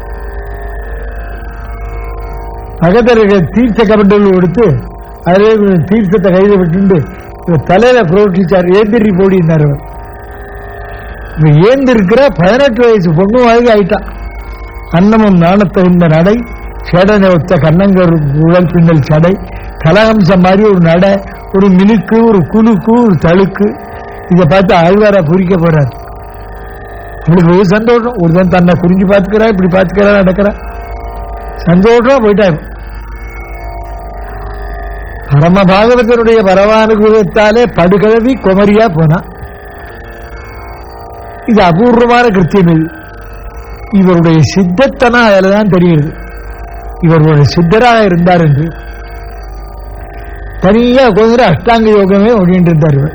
பக்கத்தில் இருக்க தீர்த்த கபண்டல் எடுத்து அதிலே கொஞ்சம் தீர்த்தத்தை கையில் விட்டுண்டு இவர் தலையில புரோட்டிச்சார் ஏந்திரி போடினார் அவர் இவன் ஏந்திருக்கிற பதினெட்டு வயசு பொண்ணு வாங்கி ஆயிட்டான் அன்னமும் நாணத்தகுந்த நடை சேடனை ஒத்த கண்ணங்கர் உடல் பின்னல் சடை கலகம்சம் மாதிரி ஒரு நடை ஒரு மினுக்கு ஒரு குலுக்கு ஒரு தழுக்கு இதை பார்த்து ஆழ்வாரா புரிக்க போறார் அவளுக்கு ஒரு சந்தோஷம் ஒருத்தன் தன்னை புரிஞ்சு பார்த்துக்கிறா இப்படி பார்த்துக்கிறா நடக்கிறா சந்தோஷமா போயிட்டாரு பரம பாகவதனுடைய பரமானுகூலத்தாலே படுகழவி குமரியா போனா இது அபூர்வமான கிருத்தியம் இது இவருடைய சித்தத்தனம் அதில் தான் தெரிகிறது இவருடைய சித்தராக இருந்தார் என்று தனியா உட்காந்து அஷ்டாங்க யோகமே பண்ணிட்டு இருந்தார் இவர்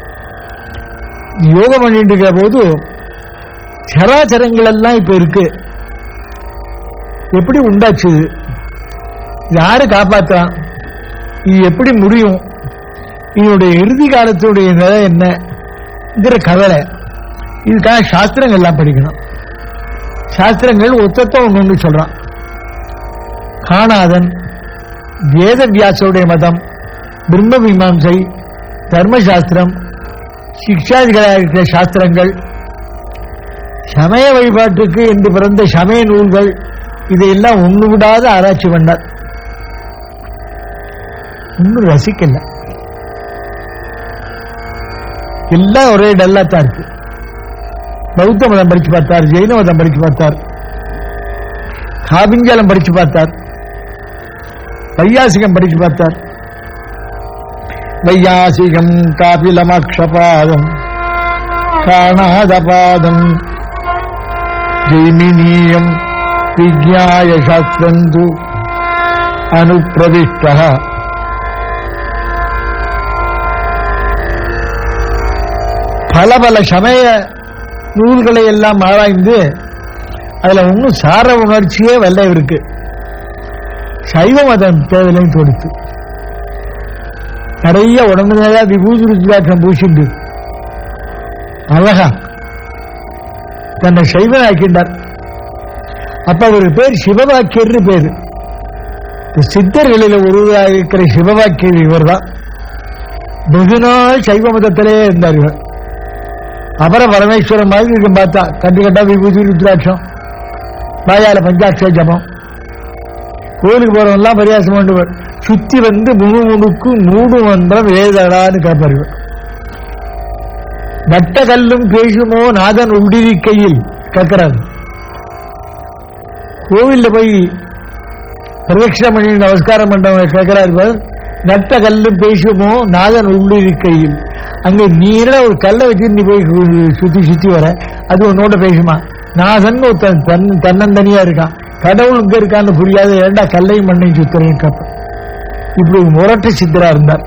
யோகம் பண்ணிட்டு இருக்கிற போது சராச்சரங்கள் எல்லாம் இப்ப இருக்கு எப்படி உண்டாச்சு இது? யாரு காப்பாத்துறான் இது எப்படி முடியும் இதனுடைய இறுதி காலத்துடைய நிலை என்னங்கிற கவலை இதுக்காக சாஸ்திரங்கள் எல்லாம் படிக்கணும் சாஸ்திரங்கள் ஒத்தத்தை ஒன்று ஒன்று சொல்றான் காணாதன் வேத வியாசருடைய மதம் பிரம்ம மீமாம்சை தர்மசாஸ்திரம் சிக்ஷாதிகளாக இருக்கிற சாஸ்திரங்கள் சமய வழிபாட்டுக்கு என்று பிறந்த சமய நூல்கள் இதையெல்லாம் ஒண்ணு விடாத ஆராய்ச்சி பண்ணார் ஒன்னும் ரசிக்கல எல்லாம் ஒரே டல்லாத்தான் இருக்கு பௌத்த மதம் படிச்சு பார்த்தார் ஜெயின மதம் படிச்சு பார்த்தார் காபிஞ்சலம் படிச்சு பார்த்தார் வையாசிகம் படிச்சு பார்த்தார் வையாசிகம் காபிலமக்ஷபாதம் காணாத பாதம் ஜெய்மினீயம் விஜ்ஞாய சாஸ்திரந்து அனுப்பிரவிஷ்ட பல பல சமய நூல்களை எல்லாம் ஆராய்ந்து அதுல ஒன்றும் சார உணர்ச்சியே வெள்ள இருக்கு சைவ மதம் தேவையிலையும் தொடுத்து நிறைய உடம்பு நிறைய விபூதி ருத்ராட்சம் பூசிண்டு அழகா தன்னை சைவனாக்கின்றார் அப்ப அவர் பேர் சிவவாக்கியர்னு பேரு இந்த சித்தர்களில் ஒருவராக இருக்கிற சிவவாக்கியர் இவர்தான் வெகு நாள் சைவ மதத்திலே இருந்தார் இவர் அபர பரமேஸ்வரன் மாதிரி இருக்கும் பார்த்தா கண்டு கண்டா விபூதி ருத்ராட்சம் வாயால பஞ்சாட்ச ஜபம் கோயிலுக்கு போறவன்லாம் பரியாசம் பண்ணுவார் சுத்தி வந்து முழு முழுக்கு மூடு மந்திரம் ஏதடான்னு கேட்பார் இவர் நட்ட கல்லும் பேசுமோ நாதன் உண்டிரிக்கையில் கேட்கிறார் கோவில்ல போய் பிரதட்சிணம் பண்ணி நமஸ்காரம் பண்றவங்க கேட்கிறார் இவர் நட்ட கல்லும் பேசுமோ நாதன் உள்ளிருக்கையில் அங்க நீர ஒரு கல்லை வச்சு நீ போய் சுத்தி சுத்தி வர அது உன்னோட பேசுமா நாதன் ஒருத்தன் தன் தன்னந்தனியா இருக்கான் கடவுள் இங்க இருக்கான்னு புரியாத ஏண்டா கல்லையும் மண்ணையும் சுத்துறேன் கேப்ப இப்படி ஒரு முரட்டு சித்தரா இருந்தார்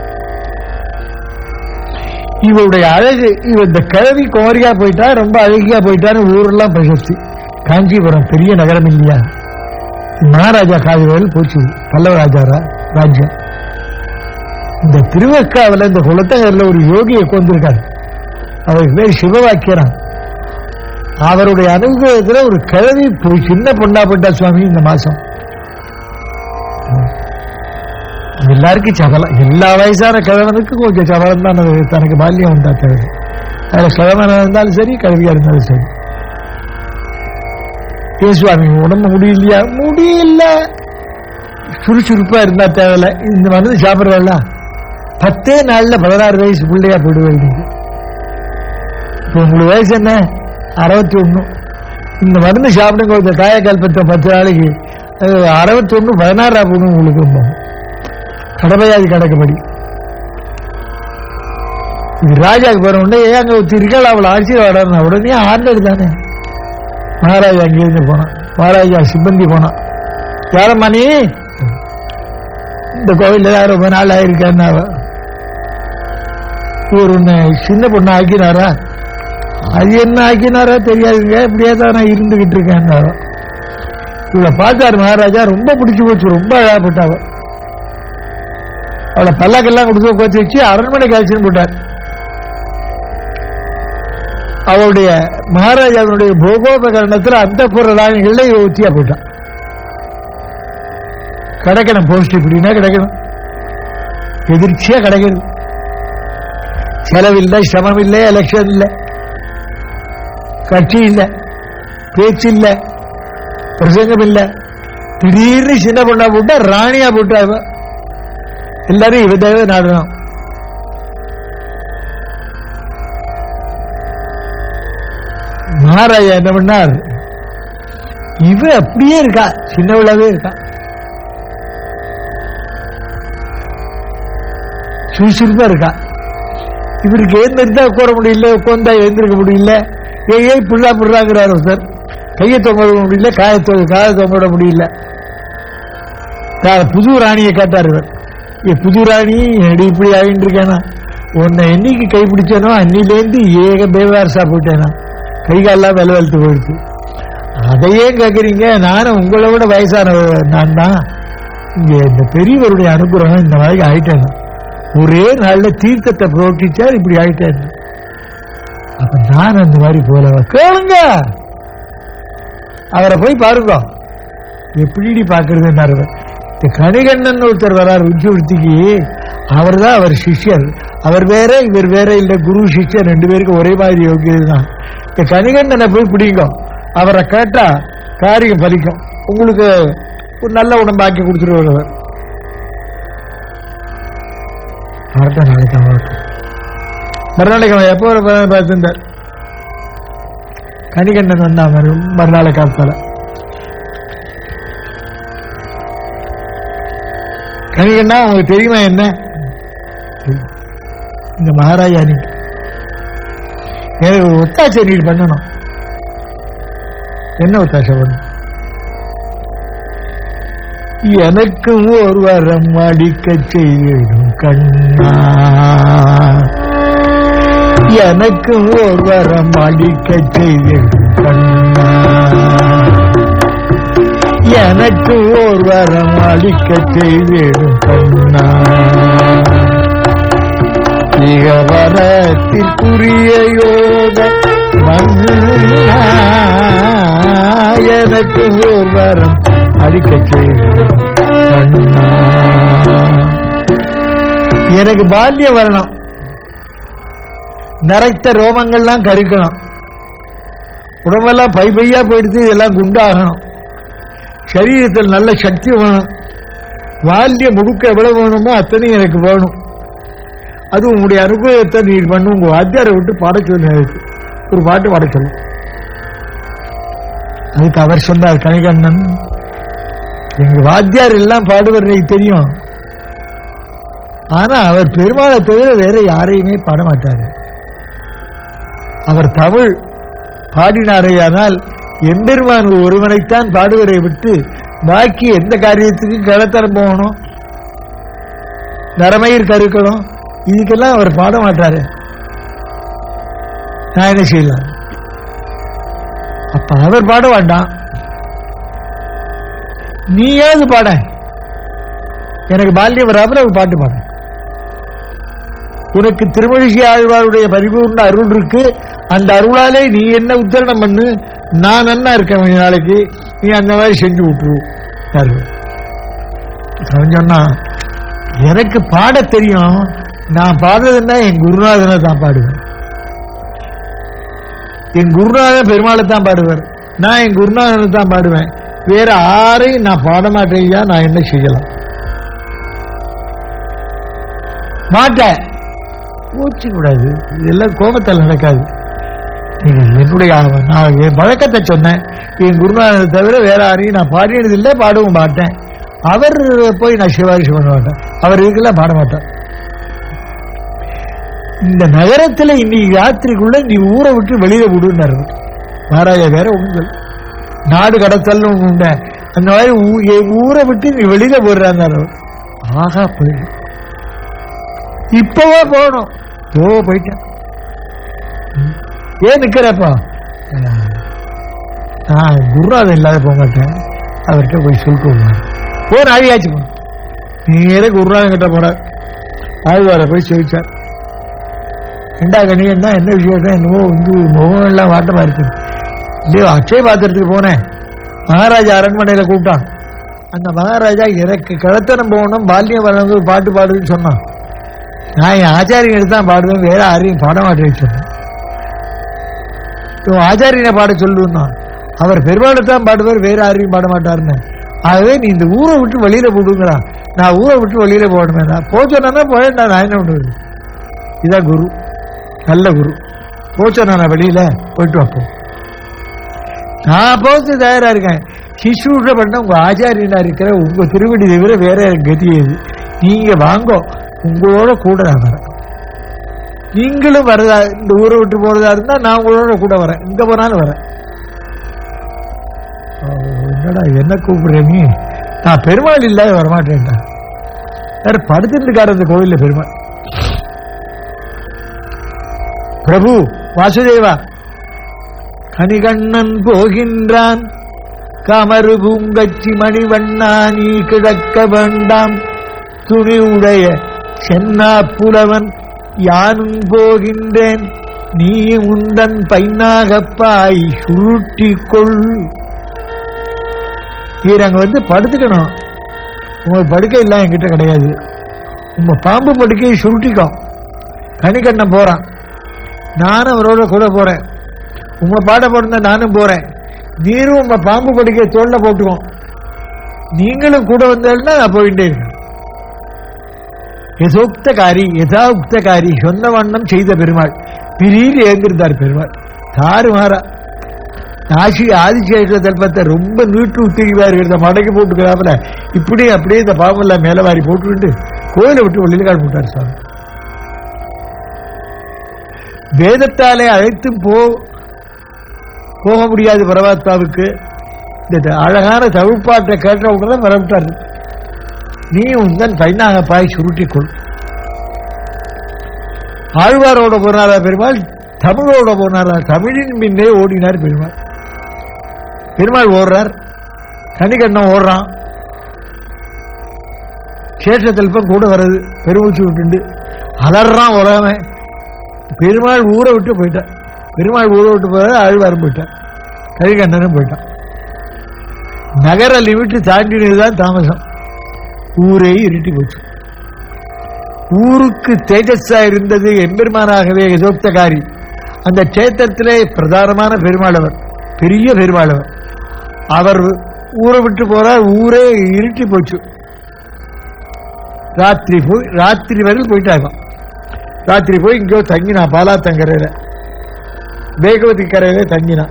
இவருடைய அழகு இவ இந்த கிழவி குமரியா போயிட்டா ரொம்ப அழகியா போயிட்டான்னு ஊரெல்லாம் பிரசஸ்தி காஞ்சிபுரம் பெரிய நகரம் இல்லையா மகாராஜா காவிரியில் போச்சு பல்லவ ராஜா ராஜ்யம் இந்த திருவக்காவில் இந்த குளத்தகரில் ஒரு யோகியை கொண்டிருக்காரு அவருக்கு பேர் சிவவாக்கியரான் அவருடைய அனுகிரகத்தில் ஒரு கிழவி போய் சின்ன பொண்ணா போட்டா சுவாமி இந்த மாசம் எல்லாருக்கும் சபலம் எல்லா வயசான கிழவனுக்கு கொஞ்சம் சபலம் தான் அது தனக்கு பால்யம் உண்டா தேவை அதில் கிழவனா இருந்தாலும் சரி கல்வியா இருந்தாலும் சரி ஏன் சுவாமி உடம்பு முடியலையா முடியல சுறுசுறுப்பா இருந்தா தேவையில்ல இந்த மருந்து சாப்பிடுறல பத்தே நாள்ல பதினாறு வயசு பிள்ளையா போயிடுவேன் நீங்க இப்போ உங்களுக்கு வயசு என்ன அறுபத்தி ஒண்ணு இந்த மருந்து சாப்பிடுங்க இந்த காயக்கல்பத்தை பத்து நாளைக்கு அறுபத்தி ஒண்ணு பதினாறா போகணும் உங்களுக்கு ரொம்ப கடமையாது கிடக்கும்படி இது ராஜாக்கு போற உடனே ஏன் அங்க ஒருத்தி இருக்காள் அவளை ஆசீர்வாடம் உடனே ஆண்டர் தானே மகாராஜா அங்கிருந்து போனான் மகாராஜா சிப்பந்தி போனான் யாரம்மா நீ இந்த கோவில்ல தான் ரொம்ப நாள் ஆயிருக்கேன்னு அவ இவர் உன்னை சின்ன பொண்ணு ஆக்கினாரா அது என்ன ஆக்கினாரா தெரியாதுங்க இப்படியே தான் நான் இருந்துகிட்டு இருக்கேன் இவளை பார்த்தாரு மகாராஜா ரொம்ப பிடிச்சு போச்சு ரொம்ப அழகாப்பட்டாவ அவளை பல்லாக்கெல்லாம் கொடுத்து உட்காந்து வச்சு அரண்மனை காட்சின்னு போட்டார் அவளுடைய மகாராஜாவினுடைய போகோபகரணத்தில் அந்த புற ராணிகள்ல இவ ஒத்தியா போட்டான் கிடைக்கணும் போஸ்ட் இப்படின்னா கிடைக்கணும் எதிர்ச்சியா கிடைக்கணும் செலவில்லை சிரமம் இல்லை எலெக்ஷன் இல்லை கட்சி இல்லை பேச்சு இல்லை பிரசங்கம் இல்லை திடீர்னு சின்ன பொண்ணா போட்டா ராணியா போட்டா இவ எல்லாரும் இவதாவே நாடணும் மகாராஜா என்ன பண்ணார் இவ அப்படியே இருக்கா சின்னவளாவே இருக்கா சுறுசுறுப்பா இருக்கா இவருக்கு எழுந்திருந்தா உட்கார முடியல உட்காந்தா எழுந்திருக்க முடியல ஏன் ஏன் புள்ளா புள்ளாங்கிறாரு சார் கையை தொங்க விட முடியல காய தொங்க காய தொங்க விட முடியல நான் புது ராணியை கேட்டார் இவர் ஏ புது ராணி எடி இப்படி ஆகிட்டு இருக்கேனா உன்னை என்னைக்கு கை பிடிச்சேனோ அன்னிலேருந்து ஏக பேவாரசா போயிட்டேனா கை காலெல்லாம் வெல வெளுத்து போயிடுச்சு அதையே கேட்குறீங்க நானும் உங்களை விட வயசான நான் தான் இங்க இந்த பெரியவருடைய அனுகிரகம் இந்த மாதிரி ஆயிட்டேன் ஒரே நாள்ல தீர்த்தத்தை புரோட்டிச்சார் இப்படி ஆயிட்டேன் அப்ப நான் அந்த மாதிரி போல கேளுங்க அவரை போய் பாருங்க எப்படி பாக்குறதுன்னாரு இந்த கணிகண்ணன் ஒருத்தர் வரார் உச்சிவர்த்திக்கு அவர் தான் அவர் சிஷ்யர் அவர் வேற இவர் வேற இல்ல குரு சிஷ்யர் ரெண்டு பேருக்கும் ஒரே மாதிரி யோகியது தான் இந்த கணிகண்ணனை போய் பிடிங்க அவரை கேட்டா காரியம் பலிக்கும் உங்களுக்கு ஒரு நல்ல உடம்பாக்கி கொடுத்துருவார் அவர் வரட்டும் நாளைக்கு அவன் வரட்டும் மறுநாளைக்கு அவன் எப்போ வர போறான்னு பார்த்துட்டார் கணிகண்டன் வந்தான் மறு மறுநாளை காத்தால கணிகண்ணா உங்களுக்கு தெரியுமா என்ன தெரியும். இந்த மகாராஜா நீ எனக்கு ஒரு ஒத்தாசை நீர் பண்ணணும் என்ன ஒத்தாசை பண்ணணும் எனக்கும் ஒரு வரம் அடிக்க செய்யும் கண்ணா எனக்கும் ஒரு வரம் அடிக்க செய்யும் கண்ணா எனக்கு ஓர் வரம் அளிக்க செய்திடும் கண்ணா இகவனத்திற்குரிய யோக மன்னா எனக்கு ஓர் வரம் அளிக்க செய்திடும் கண்ணா எனக்கு பால்யம் வரணும் நரைத்த ரோமங்கள்லாம் கருக்கணும் உடம்பெல்லாம் பை பையா போயிடுத்து இதெல்லாம் குண்டாகணும் சரீரத்தில் நல்ல சக்தி வேணும் வால்ய முடுக்க எவ்வளவு வேணுமோ அத்தனையும் எனக்கு வேணும் அது உங்களுடைய அனுபவத்தை நீர் பண்ணு உங்க வாத்தியாரை விட்டு பாட சொல்லு எனக்கு ஒரு பாட்டு பாட சொல்லு அதுக்கு அவர் சொன்னார் கணிகண்ணன் எங்க வாத்தியார் எல்லாம் பாடுவர் எனக்கு தெரியும் ஆனா அவர் பெருமாளை தவிர வேற யாரையுமே பாட மாட்டாரு அவர் தமிழ் பாடினாரேயானால் எம்பெருமான் ஒருவனைத்தான் பாடுவதை விட்டு பாக்கி எந்த காரியத்துக்கும் கடத்தரம் போகணும் நரமயிர் கருக்கணும் இதுக்கெல்லாம் அவர் பாட மாட்டாரு நான் என்ன செய்யலாம் அப்ப அவர் பாட வேண்டாம் நீயாவது பாட எனக்கு பால்யம் வராமல் அவர் பாட்டு பாட உனக்கு திருமழிசை ஆழ்வாருடைய பரிபூர்ண அருள் இருக்கு அந்த அருளாலே நீ என்ன உத்தரணம் பண்ணு நான் நன்னா இருக்கேன் கொஞ்ச நாளைக்கு நீ அந்த மாதிரி செஞ்சு விட்டுரு பாரு. அவன் சொன்னா எனக்கு பாட தெரியும் நான் பாடுறதுன்னா என் குருநாதனை தான் பாடுவேன் என் குருநாதன் பெருமாளை தான் பாடுவார் நான் என் குருநாதனை தான் பாடுவேன் வேற யாரையும் நான் பாட மாட்டேன் ஐயா நான் என்ன செய்யலாம் மாட்டேன் கோச்சு கூடாது இதெல்லாம் கோபத்தில் நடக்காது நீங்க என்னுடைய நான் என் வழக்கத்தை சொன்னேன் என் குருநாதனை தவிர வேற யாரையும் நான் பாடினது இல்லை பாடவும் மாட்டேன் அவர் போய் நான் சிபாரிசு பண்ண மாட்டேன் அவர் இதுக்கெல்லாம் பாட மாட்டார் இந்த நகரத்துல இன்னைக்கு ராத்திரிக்குள்ள நீ ஊரை விட்டு வெளியில விடுனாரு மகாராஜா வேற உங்கள் நாடு கடத்தல்னு ஒண்ணு உண்டு அந்த மாதிரி ஊ- என் ஊரை விட்டு நீ வெளியில போடுறாங்க ஆகா போயிடும் இப்பவே போகணும் ஓ போயிட்டேன் ம். ஏன் நிக்கிறப்போ நான் குருநாதன் இல்லாத போக மாட்டேன் அவர்கிட்ட போய் சொல்லிட்டு வருவார் போன ஆழியாச்சு போ நேர குருநாதன் கிட்ட போறார் ஆழ்வாரை போய் சொல்லிச்சார் ரெண்டா கணி என்ன என்ன விஷயம் என்னவோ வந்து முகம் எல்லாம் வாட்டமா இருக்கு இல்லையோ அக்ஷய பாத்திரத்துக்கு போனேன் மகாராஜா அரண்மனையில கூப்பிட்டான் அந்த மகாராஜா எனக்கு கிழத்தனம் போகணும் பால்யம் வரவங்க ஒரு பாட்டு பாடுன்னு சொன்னான் நான் என் ஆச்சாரியனுக்கு தான் பாடுவேன் வேற யாரையும் பாட மாட்டேன்னு சொன்னேன் இவன் ஆச்சாரியனை பாட சொல்லுன்னா அவர் பெருமாளை தான் பாடுவார் வேற யாரையும் பாட மாட்டாருன்னு ஆகவே நீ இந்த ஊரை விட்டு வெளியில போடுங்கிறா நான் ஊரை விட்டு வெளியில போகணுமே நான் போச்சோன்னா போயேன் நான் என்ன பண்ணுவது இதான் குரு நல்ல குரு போச்சோன்னா நான் வெளியில போயிட்டு வைப்போம் நான் போச்சு தயாரா இருக்கேன் சிசூஷ பண்ண உங்க ஆச்சாரியனா இருக்கிற உங்க திருவடி தவிர வேற கதி எது நீங்க வாங்கோ உங்களோட கூட நான் வரேன் நீங்களும் வரதா இந்த ஊரை விட்டு போறதா இருந்தா நான் உங்களோட கூட வரேன் இங்க போனாலும் வரேன் ஓ, என்னடா என்ன கூப்பிடுற நீ நான் பெருமாள் இல்லாத வரமாட்டேன்டா வேற படுத்துருக்காரு அந்த கோவில்ல பெருமாள் பிரபு வாசுதேவா கணிகண்ணன் போகின்றான் கமரு பூங்கச்சி மணிவண்ணா நீ கிடக்க வேண்டாம் துணி உடைய சென்னா புலவன் யானும் போகின்றேன் நீ உந்தன் பைனாகப்பாய் சுருட்டிக் கொள் நீர் அங்க வந்து படுத்துக்கணும் உங்க படுக்கை இல்லை என்கிட்ட கிடையாது உங்க பாம்பு படுக்கையை சுருட்டிக்கோ கணிகண்ணன் போறான் நானும் அவரோட கூட போறேன் உங்க பாட போடுந்த நானும் போறேன் நீரும் உங்க பாம்பு படுக்கையை தோல்ல போட்டுக்கோ நீங்களும் கூட வந்தேன்னா நான் போயிட்டே இருக்கேன் யசோக்தகாரி யதா உக்தகாரி சொன்ன வண்ணம் செய்த பெருமாள் பிரியில் ஏந்திருந்தார் பெருமாள் தாறு மாறா ஆசி ஆதிசேஷ தல்பத்தை ரொம்ப நீட்டு உத்திரிவா இருக்கிறத மடக்கி போட்டுக்கிறாப்புல இப்படி அப்படியே இந்த பாம்பெல்லாம் மேல வாரி போட்டுக்கிட்டு கோயிலை விட்டு வெளியில கால் போட்டார் சுவாமி வேதத்தாலே அழைத்தும் போ போக முடியாது பரமாத்மாவுக்கு இந்த அழகான தவிப்பாட்டை கேட்ட உடனே வரவிட்டார் நீ உந்தன் பைனாக பாய் சுருட்டிக்கொள் ஆழ்வாரோட போனாரா பெருமாள் தமிழோட போனாரா தமிழின் பின்னே ஓடினார் பெருமாள் பெருமாள் ஓடுறார் கனிகண்ணம் ஓடுறான் சேஷத்தல்பம் கூட வருது பெருமூச்சு விட்டுண்டு அலறான் உலகமே பெருமாள் ஊரை விட்டு போயிட்டான் பெருமாள் ஊரை விட்டு போற ஆழ்வாரும் போயிட்டான் கரிகண்ணனும் போயிட்டான் நகர லிமிட் தாண்டினதுதான் தாமசம் ஊரே இருட்டி போச்சு ஊருக்கு தேஜஸா இருந்தது எம்பெருமானாகவே யசோக்தகாரி அந்த கஷேத்திரத்திலே பிரதானமான பெருமாளவர் பெரிய பெருமாளவர் அவர் ஊரை விட்டு போறார் ஊரே இருட்டி போச்சு ராத்திரி போய் ராத்திரி வரையில் போயிட்டாங்க ராத்திரி போய் இங்கோ தங்கினா பாலாத்தங்கரையில வேகவதி கரையில தங்கினா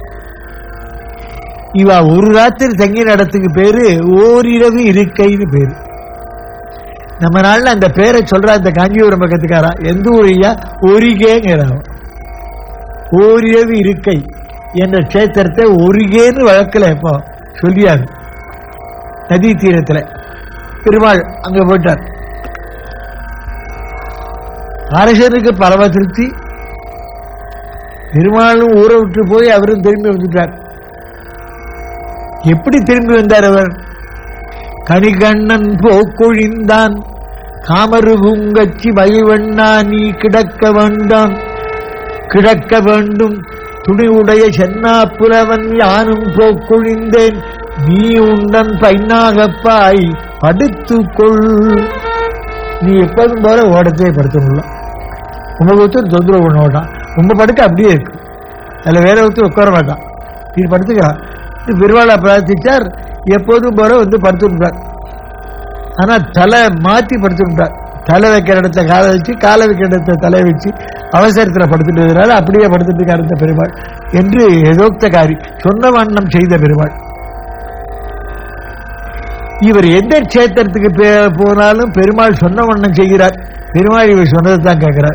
இவ ஒரு ராத்திரி தங்கின இடத்துக்கு பேரு ஓரிரவு இருக்கைன்னு பேரு நம்ம நாள்ல அந்த பேரை சொல்ற அந்த காஞ்சிபுரம் பக்கத்துக்காரா எந்த ஊரையா ஒரிகேங்கிறான் ஓரிரவு இருக்கை என்ற கஷேத்திரத்தை ஒரிகேன்னு வழக்கில் இப்போ சொல்லியாரு நதி தீரத்துல பெருமாள் அங்க போயிட்டார் அரசனுக்கு பரம திருப்தி பெருமாளும் ஊரை விட்டு போய் அவரும் திரும்பி வந்துட்டார் எப்படி திரும்பி வந்தார் அவர் கணிகண்ணன் போக்கொழிந்தான் காமரு பூங்கச்சி மகிழ்வண்ணா நீ கிடக்க வேண்டாம் கிடக்க வேண்டும் துணி உடைய சென்னா புலவன் யானும் போக்கொழிந்தேன் நீ உண்டன் பைனாகப்பாய் படுத்துக்கொள் நீ எப்போதும் போல ஓடத்தையே படுத்தணும் உங்களுக்கு ஒருத்தர் தொந்தரவு பண்ண மாட்டான் உங்க படுக்க அப்படியே இருக்கு அதில் வேற ஒருத்தர் உட்கார மாட்டான் நீ படுத்துக்கலாம் இது பெருவாளை பிரார்த்திச்சார் எப்போதும் போல வந்து படுத்துட்டார் ஆனா தலை மாத்தி படுத்துட்டார் தலை வைக்கிற இடத்த காலை வச்சு காலை வைக்கிற இடத்த தலை வச்சு அவசரத்துல படுத்துட்டதுனால அப்படியே படுத்துட்டு இருக்கார் இந்த பெருமாள் என்று எதோக்தகாரி சொன்ன வண்ணம் செய்த பெருமாள் இவர் எந்த கஷேத்திரத்துக்கு பே- போனாலும் பெருமாள் சொன்ன வண்ணம் செய்கிறார் பெருமாள் இவர் சொன்னதை தான் கேட்கிறார்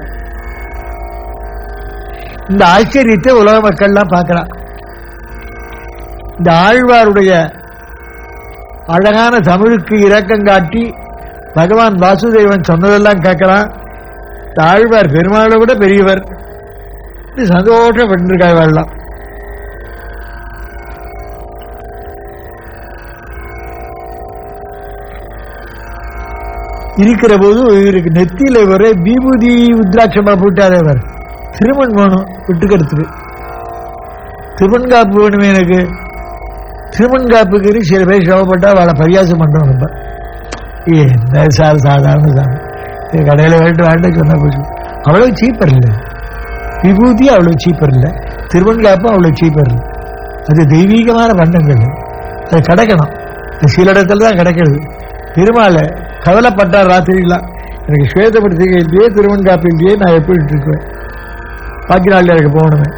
இந்த ஆச்சரியத்தை உலக மக்கள்லாம் பார்க்கலாம் இந்த ஆழ்வாருடைய அழகான தமிழுக்கு இரக்கம் காட்டி பகவான் வாசுதேவன் சொன்னதெல்லாம் கேட்கலாம் தாழ்வார் பெருமாளை விட பெரியவர் இது சந்தோஷம் பண்ணிருக்காய் வாழலாம் இருக்கிற போது இவருக்கு நெத்தியில வர விபூதி உத்ராட்சமா போட்டாரே அவர் திருமண் வேணும் விட்டுக்கிறதுக்கு திருமண் காப்பு வேணுமே எனக்கு திருமண் காப்புக்கு சில பேர் சிரமப்பட்டா அவளை பரியாசம் பண்றோம் நம்ம என்ன சார் சாதாரண சாமி இது கடையில வேண்டு வேண்டாம் சொன்னா போச்சு அவ்வளவு சீப்பர் இல்லை விபூதி அவ்வளவு சீப்பர் இல்லை திருமண் காப்பு அவ்வளவு சீப்பர் இல்லை அது தெய்வீகமான பண்டங்கள் அது கிடைக்கணும் அது சில இடத்துல தான் கிடைக்கிறது பெருமாளை கவலைப்பட்டார் ராத்திரிலாம் எனக்கு ஸ்வேதப்படுத்திகை இல்லையே திருமண் காப்பு இல்லையே நான் எப்படி இருக்குவேன் பாக்கி நாள் எனக்கு போகணுமே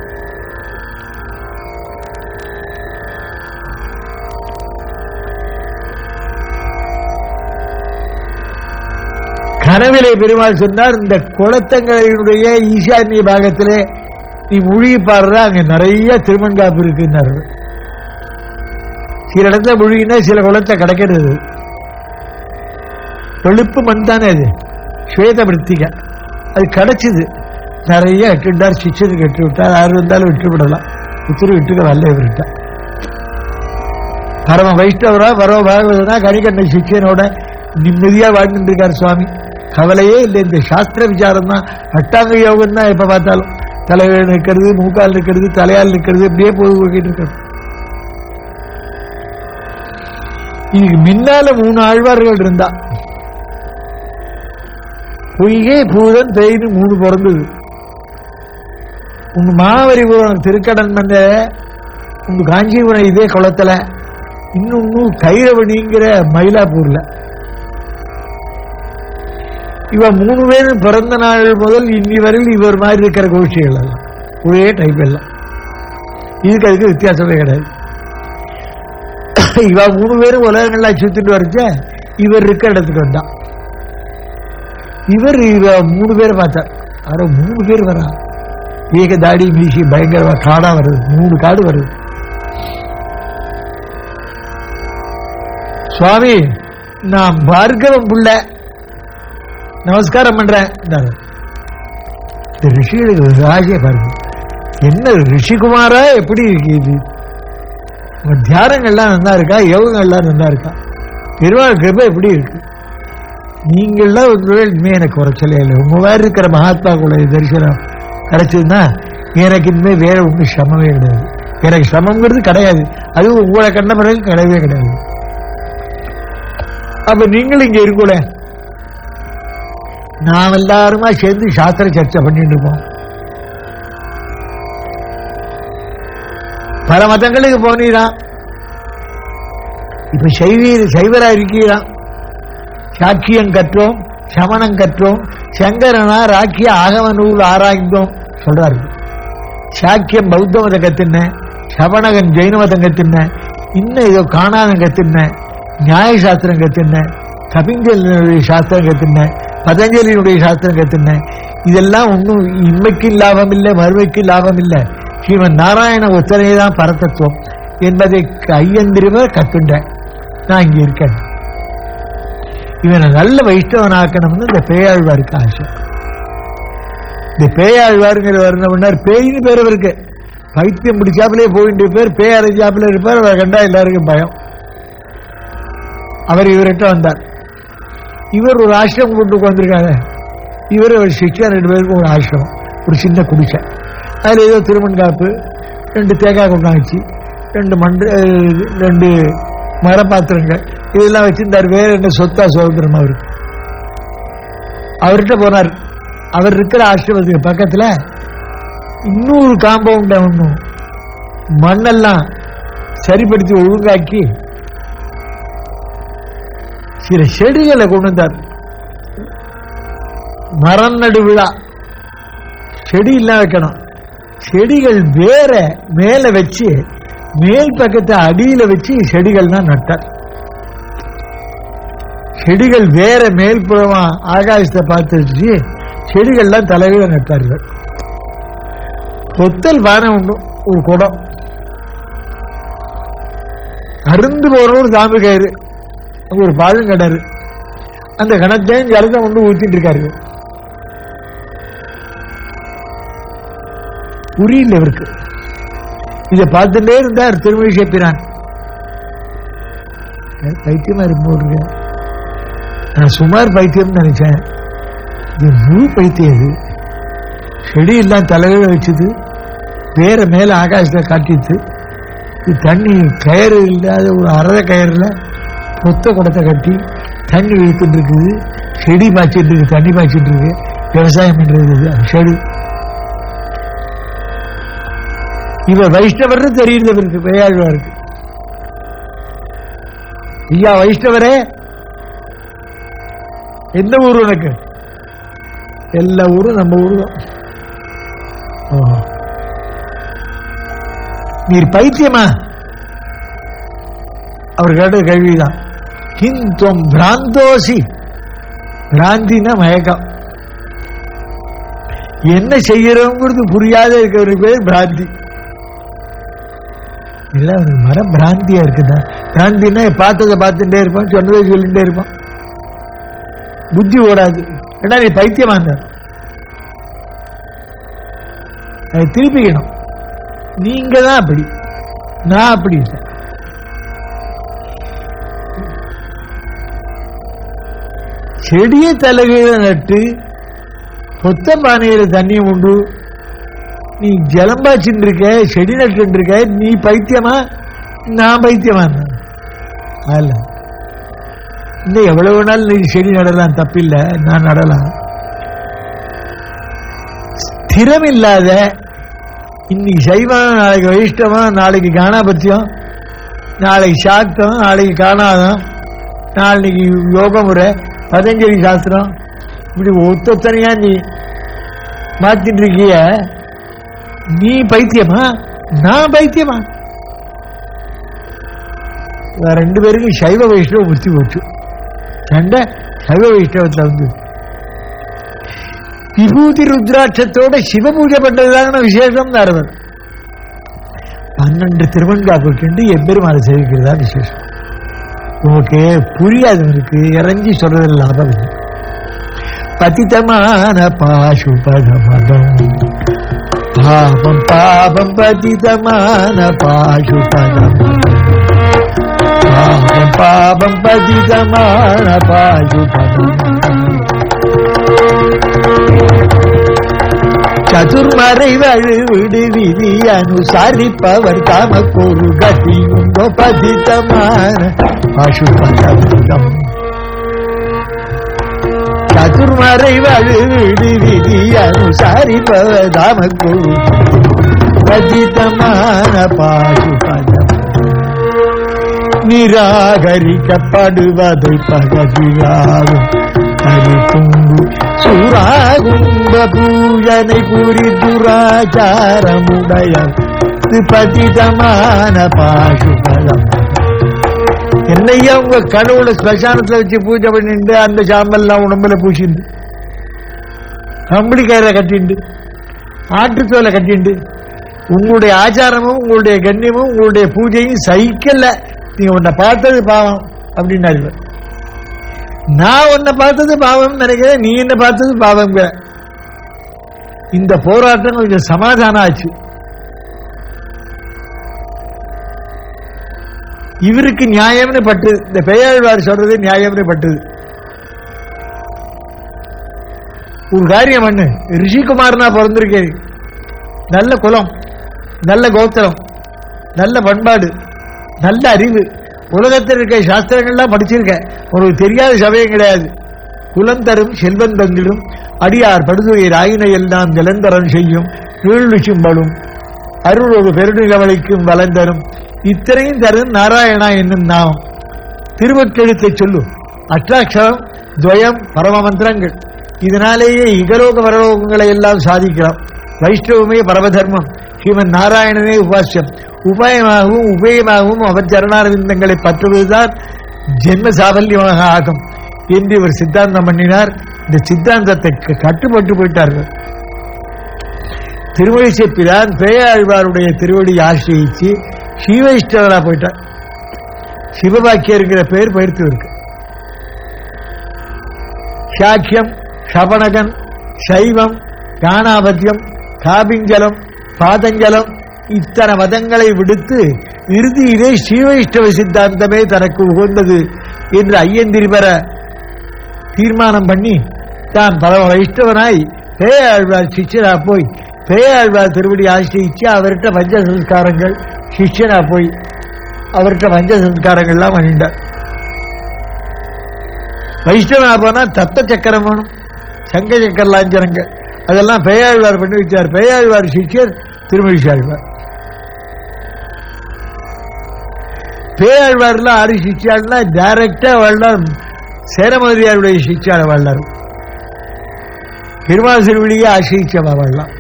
கனவிலே பெருமாள் சொன்னார் இந்த குளத்தங்களினுடைய ஈசான்ய பாகத்திலே நீ மூழ்கி பாடுற அங்க நிறைய திருமண்காப்பு இருக்குன்னாரு சில இடத்துல மூழ்கினா சில குளத்தை கிடைக்கிறது வெளுப்பு மண் தானே அது ஸ்வேத விற்த்திக அது கிடைச்சது நிறைய எட்டுட்டார் சிச்சனுக்கு எட்டு விட்டார் யார் வந்தாலும் விட்டு விடலாம் உத்தரவு விட்டுக்க வரல இவர்கிட்ட பரம வைஷ்ணவரா பரம பாகவதனா கரிகண்ண சிச்சனோட நிம்மதியா வாழ்ந்துட்டு இருக்கார் சுவாமி கவலையே இல்லை இந்த சாஸ்திர விசாரம் தான் அட்டாங்க யோகம் தான் எப்ப பார்த்தாலும் தலைவர் நிற்கிறது மூக்கால் நிற்கிறது தலையால் நிற்கிறது இப்படியே போய் போய்கிட்டு இருக்கிறது இதுக்கு முன்னால மூணு ஆழ்வார்கள் இருந்தா பொய்கை பூதன் தேய்னு மூணு பிறந்தது உங்க மாவரிபுரம் திருக்கடன் வந்த உங்க காஞ்சிபுரம் இதே குளத்துல இன்னொன்னு கைரவணிங்கிற மயிலாப்பூர்ல இவ மூணு பேரும் பிறந்த நாள் முதல் இன்னி வரையில் இவர் மாதிரி இருக்கிற கோஷ்டிகள் எல்லாம் ஒரே டைப் எல்லாம் இதுக்கு அதுக்கு வித்தியாசமே கிடையாது இவ மூணு பேரும் உலகங்கள்லாம் சுத்திட்டு வரைச்ச இவர் இருக்கிற இடத்துக்கு வந்தான் இவர் இவ மூணு பேரை பார்த்தார் ஆனா மூணு பேர் வரா ஏக தாடி மீசி பயங்கரமா காடா வருது மூணு காடு வருது சுவாமி நான் பார்கவம் புள்ள நமஸ்காரம் பண்றேன் இந்தாரு. இந்த ரிஷிகளுக்கு ராஜே பாருங்க என்ன ரிஷிகுமாரா எப்படி இருக்கு இது உங்க தியானங்கள்லாம் நல்லா இருக்கா யோகங்கள்லாம் நல்லா இருக்கா பெருமாள் கிருபை எப்படி இருக்கு நீங்கள்லாம் ஒரு இனிமே எனக்கு குறைச்சலே இல்லை உங்க மாதிரி இருக்கிற மகாத்மாக்குள்ள தரிசனம் கிடைச்சதுன்னா எனக்கு இனிமே வேற ஒன்றும் சிரமமே கிடையாது எனக்கு சிரமங்கிறது கிடையாது அதுவும் உங்களை கண்ட பிறகு கிடையவே கிடையாது அப்ப நீங்களும் இங்க இருக்கல நாம் எல்லாருமா சேர்ந்து சாஸ்திர சர்ச்சை பண்ணிட்டு இருப்போம் பல மதங்களுக்கு போனீரா இப்ப சைவீர் சைவரா இருக்கீரா சாக்கியம் கற்றோம் சமணம் கற்றோம் சங்கரனா ராக்கிய ஆகம நூல் ஆராய்ந்தோம் சொல்றாரு சாக்கியம் பௌத்த மதம் கத்துன சவணகன் ஜெயின மதம் கத்துன இன்னும் ஏதோ காணாதம் கத்துன நியாய சாஸ்திரம் கத்துன கபிஞ்சலினுடைய சாஸ்திரம் கத்துன பதஞ்சலியினுடைய சாஸ்திரம் கத்துன இதெல்லாம் ஒன்றும் இன்மைக்கு லாபம் இல்லை மறுமைக்கு லாபம் இல்லை ஸ்ரீமன் நாராயண ஒத்தனை தான் பரதத்துவம் என்பதை கையந்திரவர் கத்துண்டேன் நான் இங்க இருக்கேன் இவனை நல்ல வைஷ்ணவனாக்கணும்னு இந்த பேயாழ்வாருக்கு ஆசை இந்த பேயாழ்வாருங்கிற வரணும்னார் பேயின்னு பேர் இருக்கு பைத்தியம் பிடிச்சாப்புலே போயிட்டு பேர் பேய் அரைஞ்சாப்புல இருப்பார் அவரை கண்டா எல்லாருக்கும் பயம் அவர் இவர்கிட்ட வந்தார் இவர் ஒரு ஆசிரமம் கொண்டு உட்காந்துருக்காங்க இவர் ஒரு சிக்ஷா ரெண்டு பேருக்கும் ஒரு ஆசிரமம் ஒரு சின்ன குடிசை அதில் ஏதோ திருமண் காப்பு ரெண்டு தேங்காய் கொண்டாச்சு ரெண்டு மண்டு அஹ், ரெண்டு மரப்பாத்திரங்கள் இதெல்லாம் வச்சிருந்தார் வேற என்ன சொத்தா சுதந்திரம் அவருக்கு அவர்கிட்ட போனார் அவர் இருக்கிற ஆசிரமத்துக்கு பக்கத்துல இன்னொரு காம்பவுண்ட ஒண்ணும் மண்ணெல்லாம் சரிப்படுத்தி ஒழுங்காக்கி சில செடிகளை கொண்டு வந்தார் மரம் நடு விழா செடி எல்லாம் வைக்கணும் செடிகள் வேற மேல வச்சு மேல் பக்கத்தை அடியில வச்சு செடிகள்லாம் நட்டார் செடிகள் வேற மேல்புறமா ஆகாசத்தை பார்த்து வச்சு செடிகள்லாம் தலைவில நட்டார்கள் பொத்தல் பானை உண்டு ஒரு குடம் அருந்து போறோடு சாமி கயிறு அங்க ஒரு பாழும் கிணறு அந்த கிணத்தையும் ஜலத்தை கொண்டு ஊத்திட்டு இருக்காரு புரியல இவருக்கு இதை பார்த்துட்டே இருந்தார் திருமணி சேப்பிரான் பைத்தியமா இருக்கும் நான் சுமார் பைத்தியம்னு நினைச்சேன் இது முழு பைத்தியம் இது செடி எல்லாம் தலையில வச்சுது வேற மேல ஆகாசத்தை காட்டிச்சு இது தண்ணி கயிறு இல்லாத ஒரு அரை கயிறுல பொத்த குடத்தை கட்டி தண்ணி இழுத்துட்டு இருக்குது செடி பாய்ச்சிட்டு இருக்கு தண்ணி பாய்ச்சிட்டு இருக்கு விவசாயம் பண்றது இது, அந்த செடி இவ வைஷ்ணவர்னு தெரியுது இவருக்கு பெரியாழ்வாருக்கு ஐயா வைஷ்ணவரே எந்த ஊர் உனக்கு எல்லா ஊரும் நம்ம ஊரு தான் ஓ. நீர் பைத்தியமா அவர் கேட்ட கேள்விதான் கிந்துவம் பிராந்தோசி பிராந்தினா மயக்கம் என்ன செய்யறோங்கிறது புரியாத இருக்கிறவருக்கு பேர் பிராந்தி இல்ல அவனுக்கு மரம் பிராந்தியா இருக்குதா பிராந்தினா பார்த்ததை பார்த்துட்டே இருப்பான் சொன்னதை சொல்லிட்டே இருப்பான் புத்தி ஓடாது ஏன்னா நீ பைத்தியமா இருந்தார் அதை திருப்பிக்கணும் நீங்க தான் அப்படி நான் அப்படி இல்லை செடியை தலைகீழ நட்டு கொத்த பானையில தண்ணி உண்டு நீ ஜலம்பாச்சின்னு இருக்க செடி நட்டு இருக்க நீ பைத்தியமா நான் பைத்தியமா இருந்தேன் அல்ல இன்னும் எவ்வளவு நாள் நீ செடி நடலாம் தப்பில்லை நான் நடலாம் ஸ்திரம் இல்லாத இன்னைக்கு சைவம் நாளைக்கு வைஷ்டவம் நாளைக்கு காணாபத்தியம் நாளைக்கு சாக்தம் நாளைக்கு காணாதம் நாளைக்கு யோக முறை பதஞ்சலி சாஸ்திரம் இப்படி ஒத்தொத்தனையா நீ மாத்திட்டு இருக்கிய நீ பைத்தியமா நான் பைத்தியமா இவ ரெண்டு பேருக்கும் சைவ வைஷ்ணவ புத்தி போச்சு சண்டை சைவ வைஷ்ணவத்துல வந்து விபூதி ருத்ராட்சத்தோட சிவ பூஜை பண்றதுதான விசேஷம் அவர் பன்னெண்டு திருவன்காப்புக்கு எம்பெருமானை சேவிக்கிறதா விசேஷம் உனக்கு புரியாது இருக்கு இறங்கி சொல்றது லாபம் இல்லை பதிதமான பாசுபத மதம் பாபம் பாபம் பதிதமான பாசுபதம் பாபம் பாபம் பதிதமான பாசுபதம் சதுர்மறை வழுவிடு விதி அனுசரிப்பவர் தமக்கொரு கதி உண்டோ பதித்தமான பசுபதம் சதுர்மறை வழுவிடு விதி அனுசரிப்பவர் தமக்கொரு பதித்தமான பாசுபதம் நிராகரிக்கப்படுவதை பகதியாகும் அரிக்குண்டு சூராகும்ப பூஜனை புரி துராச்சாரமுடைய பதிதமான பாசுபலம் என்னையா உங்க கடவுளை ஸ்மசானத்துல வச்சு பூஜை பண்ணிட்டு அந்த சாம்பல்லாம் உடம்புல பூசிண்டு கம்பளி கயிறை கட்டிண்டு ஆட்டுத்தோலை கட்டிண்டு உங்களுடைய ஆச்சாரமும் உங்களுடைய கண்ணியமும் உங்களுடைய பூஜையும் சகிக்கல நீங்க உன்னை பார்த்தது பாவம் அப்படின்னாரு இவர். நான் உன்னை பார்த்தது பாவம் நினைக்கிறேன் நீ என்ன பார்த்தது பாவம் இந்த போராட்டம் கொஞ்சம் சமாதானம் ஆச்சு இவருக்கு நியாயம்னு பட்டு இந்த பெயர்வார் சொல்றது நியாயம்னு பட்டுது ஒரு காரியம் பண்ணு ரிஷிகுமாரனா பிறந்திருக்கேன் நல்ல குலம் நல்ல கோத்திரம் நல்ல பண்பாடு நல்ல அறிவு உலகத்தில் இருக்க சாஸ்திரங்கள்லாம் படிச்சிருக்க உனக்கு தெரியாத சமயம் கிடையாது குலம் தரும் செல்வன் தந்திடும் அடியார் படுதுயர் ஆயினை எல்லாம் நிலந்தரம் செய்யும் வீழ்விச்சும்படும் அருளோடு பெருநிலவளைக்கும் வளர்ந்தரும் இத்தனையும் தரும் நாராயணா என்னும் நாம் திருவற்றெழுத்தை சொல்லு அஷ்டாட்சரம் துவயம் பரம மந்திரங்கள் இதனாலேயே இகலோக பரலோகங்களை எல்லாம் சாதிக்கலாம் வைஷ்ணவமே பரமதர்மம் ஸ்ரீமன் நாராயணனே உபாசியம் உபாயமாகவும் உபயமாகவும் அவர் சரணாரவிந்தங்களை பற்றுவதுதான் ஜென்ம சாபல்யமாக ஆகும் என்று இவர் சித்தாந்தம் பண்ணினார் இந்த சித்தாந்தத்தை க- கட்டுப்பட்டு போயிட்டார்கள் திருமழிசை பிரான் பேயாழ்வாருடைய திருவடி ஆசிரியிச்சு சிவைஷ்டவரா போயிட்டார் சிவபாக்கியருங்கிற பெயர் பயிர்த்து இருக்கு சாக்கியம் சபனகன் சைவம் காணாபத்தியம் காபிஞ்சலம் பாதஞ்சலம் இத்தனை மதங்களை விடுத்து இறுதியிலே ஸ்ரீவைஷ்ணவ சித்தாந்தமே தனக்கு உகந்தது என்று ஐயந்திரி பெற தீர்மானம் பண்ணி தான் பல வைஷ்ணவனாய் பேயாழ்வார் சிஷ்யனா போய் பேயாழ்வார் திருவடி ஆசிரியிச்சு அவர்கிட்ட பஞ்ச சம்ஸ்காரங்கள் சிஷ்யனா போய் அவர்கிட்ட பஞ்ச சம்ஸ்காரங்கள்லாம் பண்ணிட்டார் வைஷ்ணவனா போனா தத்த சக்கரம் வேணும் சங்க சக்கர லாஞ்சனங்கள் அதெல்லாம் பேயாழ்வார் பண்ணி வச்சார் பேயாழ்வார் சிஷ்யர் திருமழிசாழ்வார் பேயாழ்வார்ல ஆறு சிஷ்யாள்னா டைரக்டா வாழ்ந்தார் சேரமதியாருடைய சிஷ்யால வாழ்ந்தார் பெருமாள் திருவடியை ஆசிரிச்சவா வாழலாம்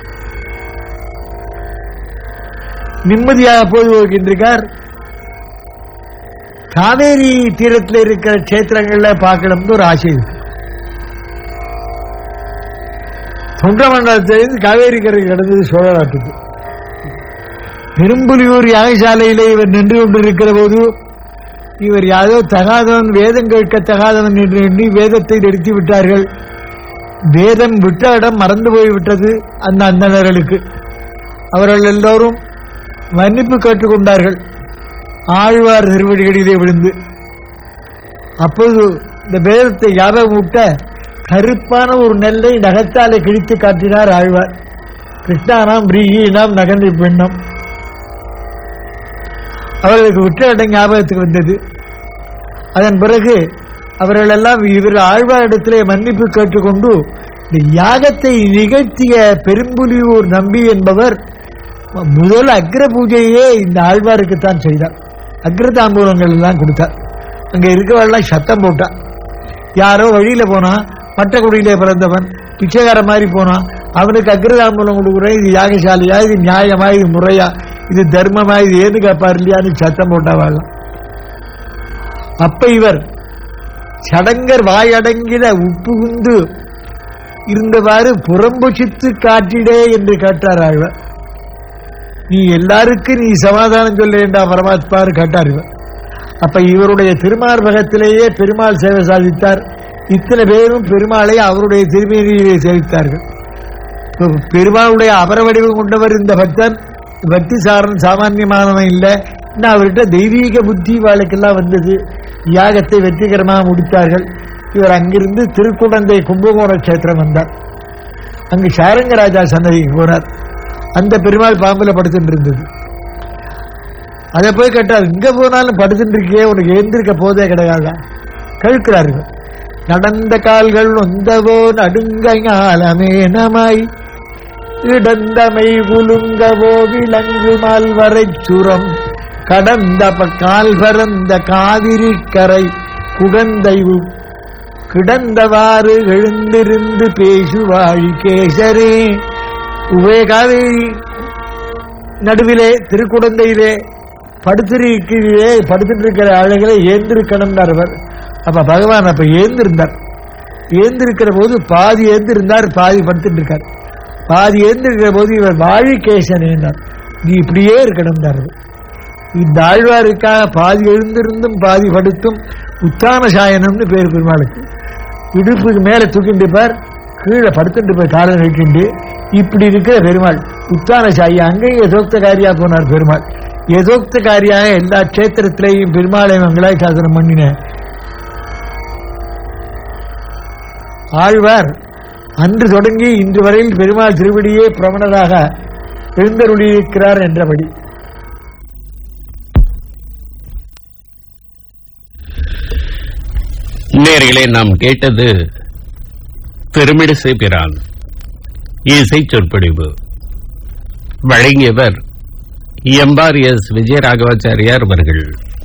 நிம்மதியாக போய் போகின்றிருக்கார் காவேரி தீரத்தில் இருக்கிற கஷேத்திரங்கள்ல பார்க்கணும்னு ஒரு ஆசை இருக்கு தொண்டமண்டலத்திலிருந்து காவேரி கரை கடந்தது சோழ நாட்டுக்கு பெரும்புலியூர் யாகசாலையிலே இவர் நின்று கொண்டிருக்கிற போது இவர் யாரோ தகாதவன் வேதம் கேட்க தகாதவன் என்று எண்ணி வேதத்தை நிறுத்தி விட்டார்கள் வேதம் விட்ட இடம் மறந்து போய்விட்டது அந்த அந்தணர்களுக்கு அவர்கள் எல்லோரும் மன்னிப்பு கேட்டுக்கொண்டார்கள் ஆழ்வார் திருவடிகளிலே விழுந்து அப்போது இந்த வேதத்தை ஞாபகம் விட்ட கருப்பான ஒரு நெல்லை நகத்தாலே கிழித்து காட்டினார் ஆழ்வார் கிருஷ்ணானாம் பிரியீனாம் நகர்ந்து பெண்ணம் அவர்களுக்கு விட்ட இடம் ஞாபகத்துக்கு வந்தது அதன் பிறகு அவர்கள் எல்லாம் இவர் ஆழ்வாரிடத்திலே மன்னிப்பு கேட்டுக்கொண்டு இந்த யாகத்தை நிகழ்த்திய பெரும்புலியூர் நம்பி என்பவர் முதல் அக்ர பூஜையே இந்த ஆழ்வாருக்குத்தான் செய்தார் அக்ரதாம்பூலங்கள் எல்லாம் கொடுத்தார் அங்க இருக்கவெல்லாம் சத்தம் போட்டான் யாரோ வழியில போனா மட்டக்குடியிலே பிறந்தவன் பிச்சைக்கார மாதிரி போனான் அவனுக்கு அக்ரதாம்பூலம் கொடுக்குறேன் இது யாகசாலையா இது நியாயமா இது முறையா இது தர்மமா இது ஏது கேட்பார் இல்லையான்னு சத்தம் போட்டா வாழலாம் அப்ப இவர் சடங்கர் வாயடங்கிட உப்பு குந்து இருந்தவாறு புறம்புச்சித்து காட்டிடே என்று கேட்டார் ஆழ்வார் நீ எல்லாருக்கும் நீ சமாதானம் சொல்ல வேண்டா பரமாத்மாரு கேட்டார் இவர் அப்ப இவருடைய திருமார்பகத்திலேயே பெருமாள் சேவை சாதித்தார் இத்தனை பேரும் பெருமாளை அவருடைய திருமேனியிலே சேவித்தார்கள் இப்ப பெருமாளுடைய அபர வடிவம் கொண்டவர் இந்த பக்தன் பக்தி சாரன் சாமானியமானவன் இல்லை இன்னும் அவர்கிட்ட தெய்வீக புத்தி வாழ்க்கெல்லாம் வந்தது யாகத்தை வெற்றிகரமாக முடித்தார்கள் இவர் அங்கிருந்து திருக்குடந்தை கும்பகோண கஷேத்திரம் வந்தார் அங்கு சாரங்கராஜா சன்னதிக்கு போனார் அந்த பெருமாள் பாம்புல படுத்துட்டு இருந்தது அதை போய் கேட்டார் இங்க போனாலும் படுத்துட்டு இருக்கே உனக்கு எழுந்திருக்க போதே கிடையாதா கழுக்கிறார் இவர் நடந்த கால்கள் நொந்தவோ நடுங்க ஞாலமேனமாய் இடந்தமை குலுங்கவோ விலங்கு மால்வரை சுரம் கடந்த ப- கால் பரந்த காவிரி கரை குடந்தை உ- கிடந்தவாறு எழுந்திருந்து பேசுவாழி கேசரே உவே காவேரி நடுவிலே திருக்குடந்தையிலே படுத்திருக்கிறே படுத்துட்டு இருக்கிற அழகிலே ஏந்திருக்கணும்னார் அவர் அப்ப பகவான் அப்ப ஏந்திருந்தார் ஏந்திருக்கிற போது பாதி ஏந்திருந்தார் பாதி படுத்துட்டு இருக்கார் பாதி ஏந்திருக்கிற போது இவர் வாழிகேசன் என்றார் நீ இப்படியே இருக்கணும்னார் அவர். இந்த ஆழ்வாருக்காக பாதி எழுந்திருந்தும் பாதி படுத்தும் உத்தான சாயனம்னு பேர் பெருமாளுக்கு இடுப்புக்கு மேல தூக்கிட்டு இருப்பார் கீழே படுத்துட்டு போய் காலை நிற்கிண்டு இப்படி இருக்கிற பெருமாள் உத்தான சாயி அங்கேயும் யதோக்தகாரியா போனார் பெருமாள் யதோக்தகாரியாக எல்லா கஷேத்திரத்திலேயும் பெருமாளை மங்களாய் சாசனம் பண்ணின ஆழ்வார் அன்று தொடங்கி இன்று வரையில் பெருமாள் திருவடியே பிரமணராக எழுந்தருளியிருக்கிறார் என்றபடி நேர்களே நாம் கேட்டது திருமிடிசை பிரான் இசை சொற்பொழிவு வழங்கியவர் எம்பார் எஸ் விஜயராகவாச்சாரியார் அவர்கள்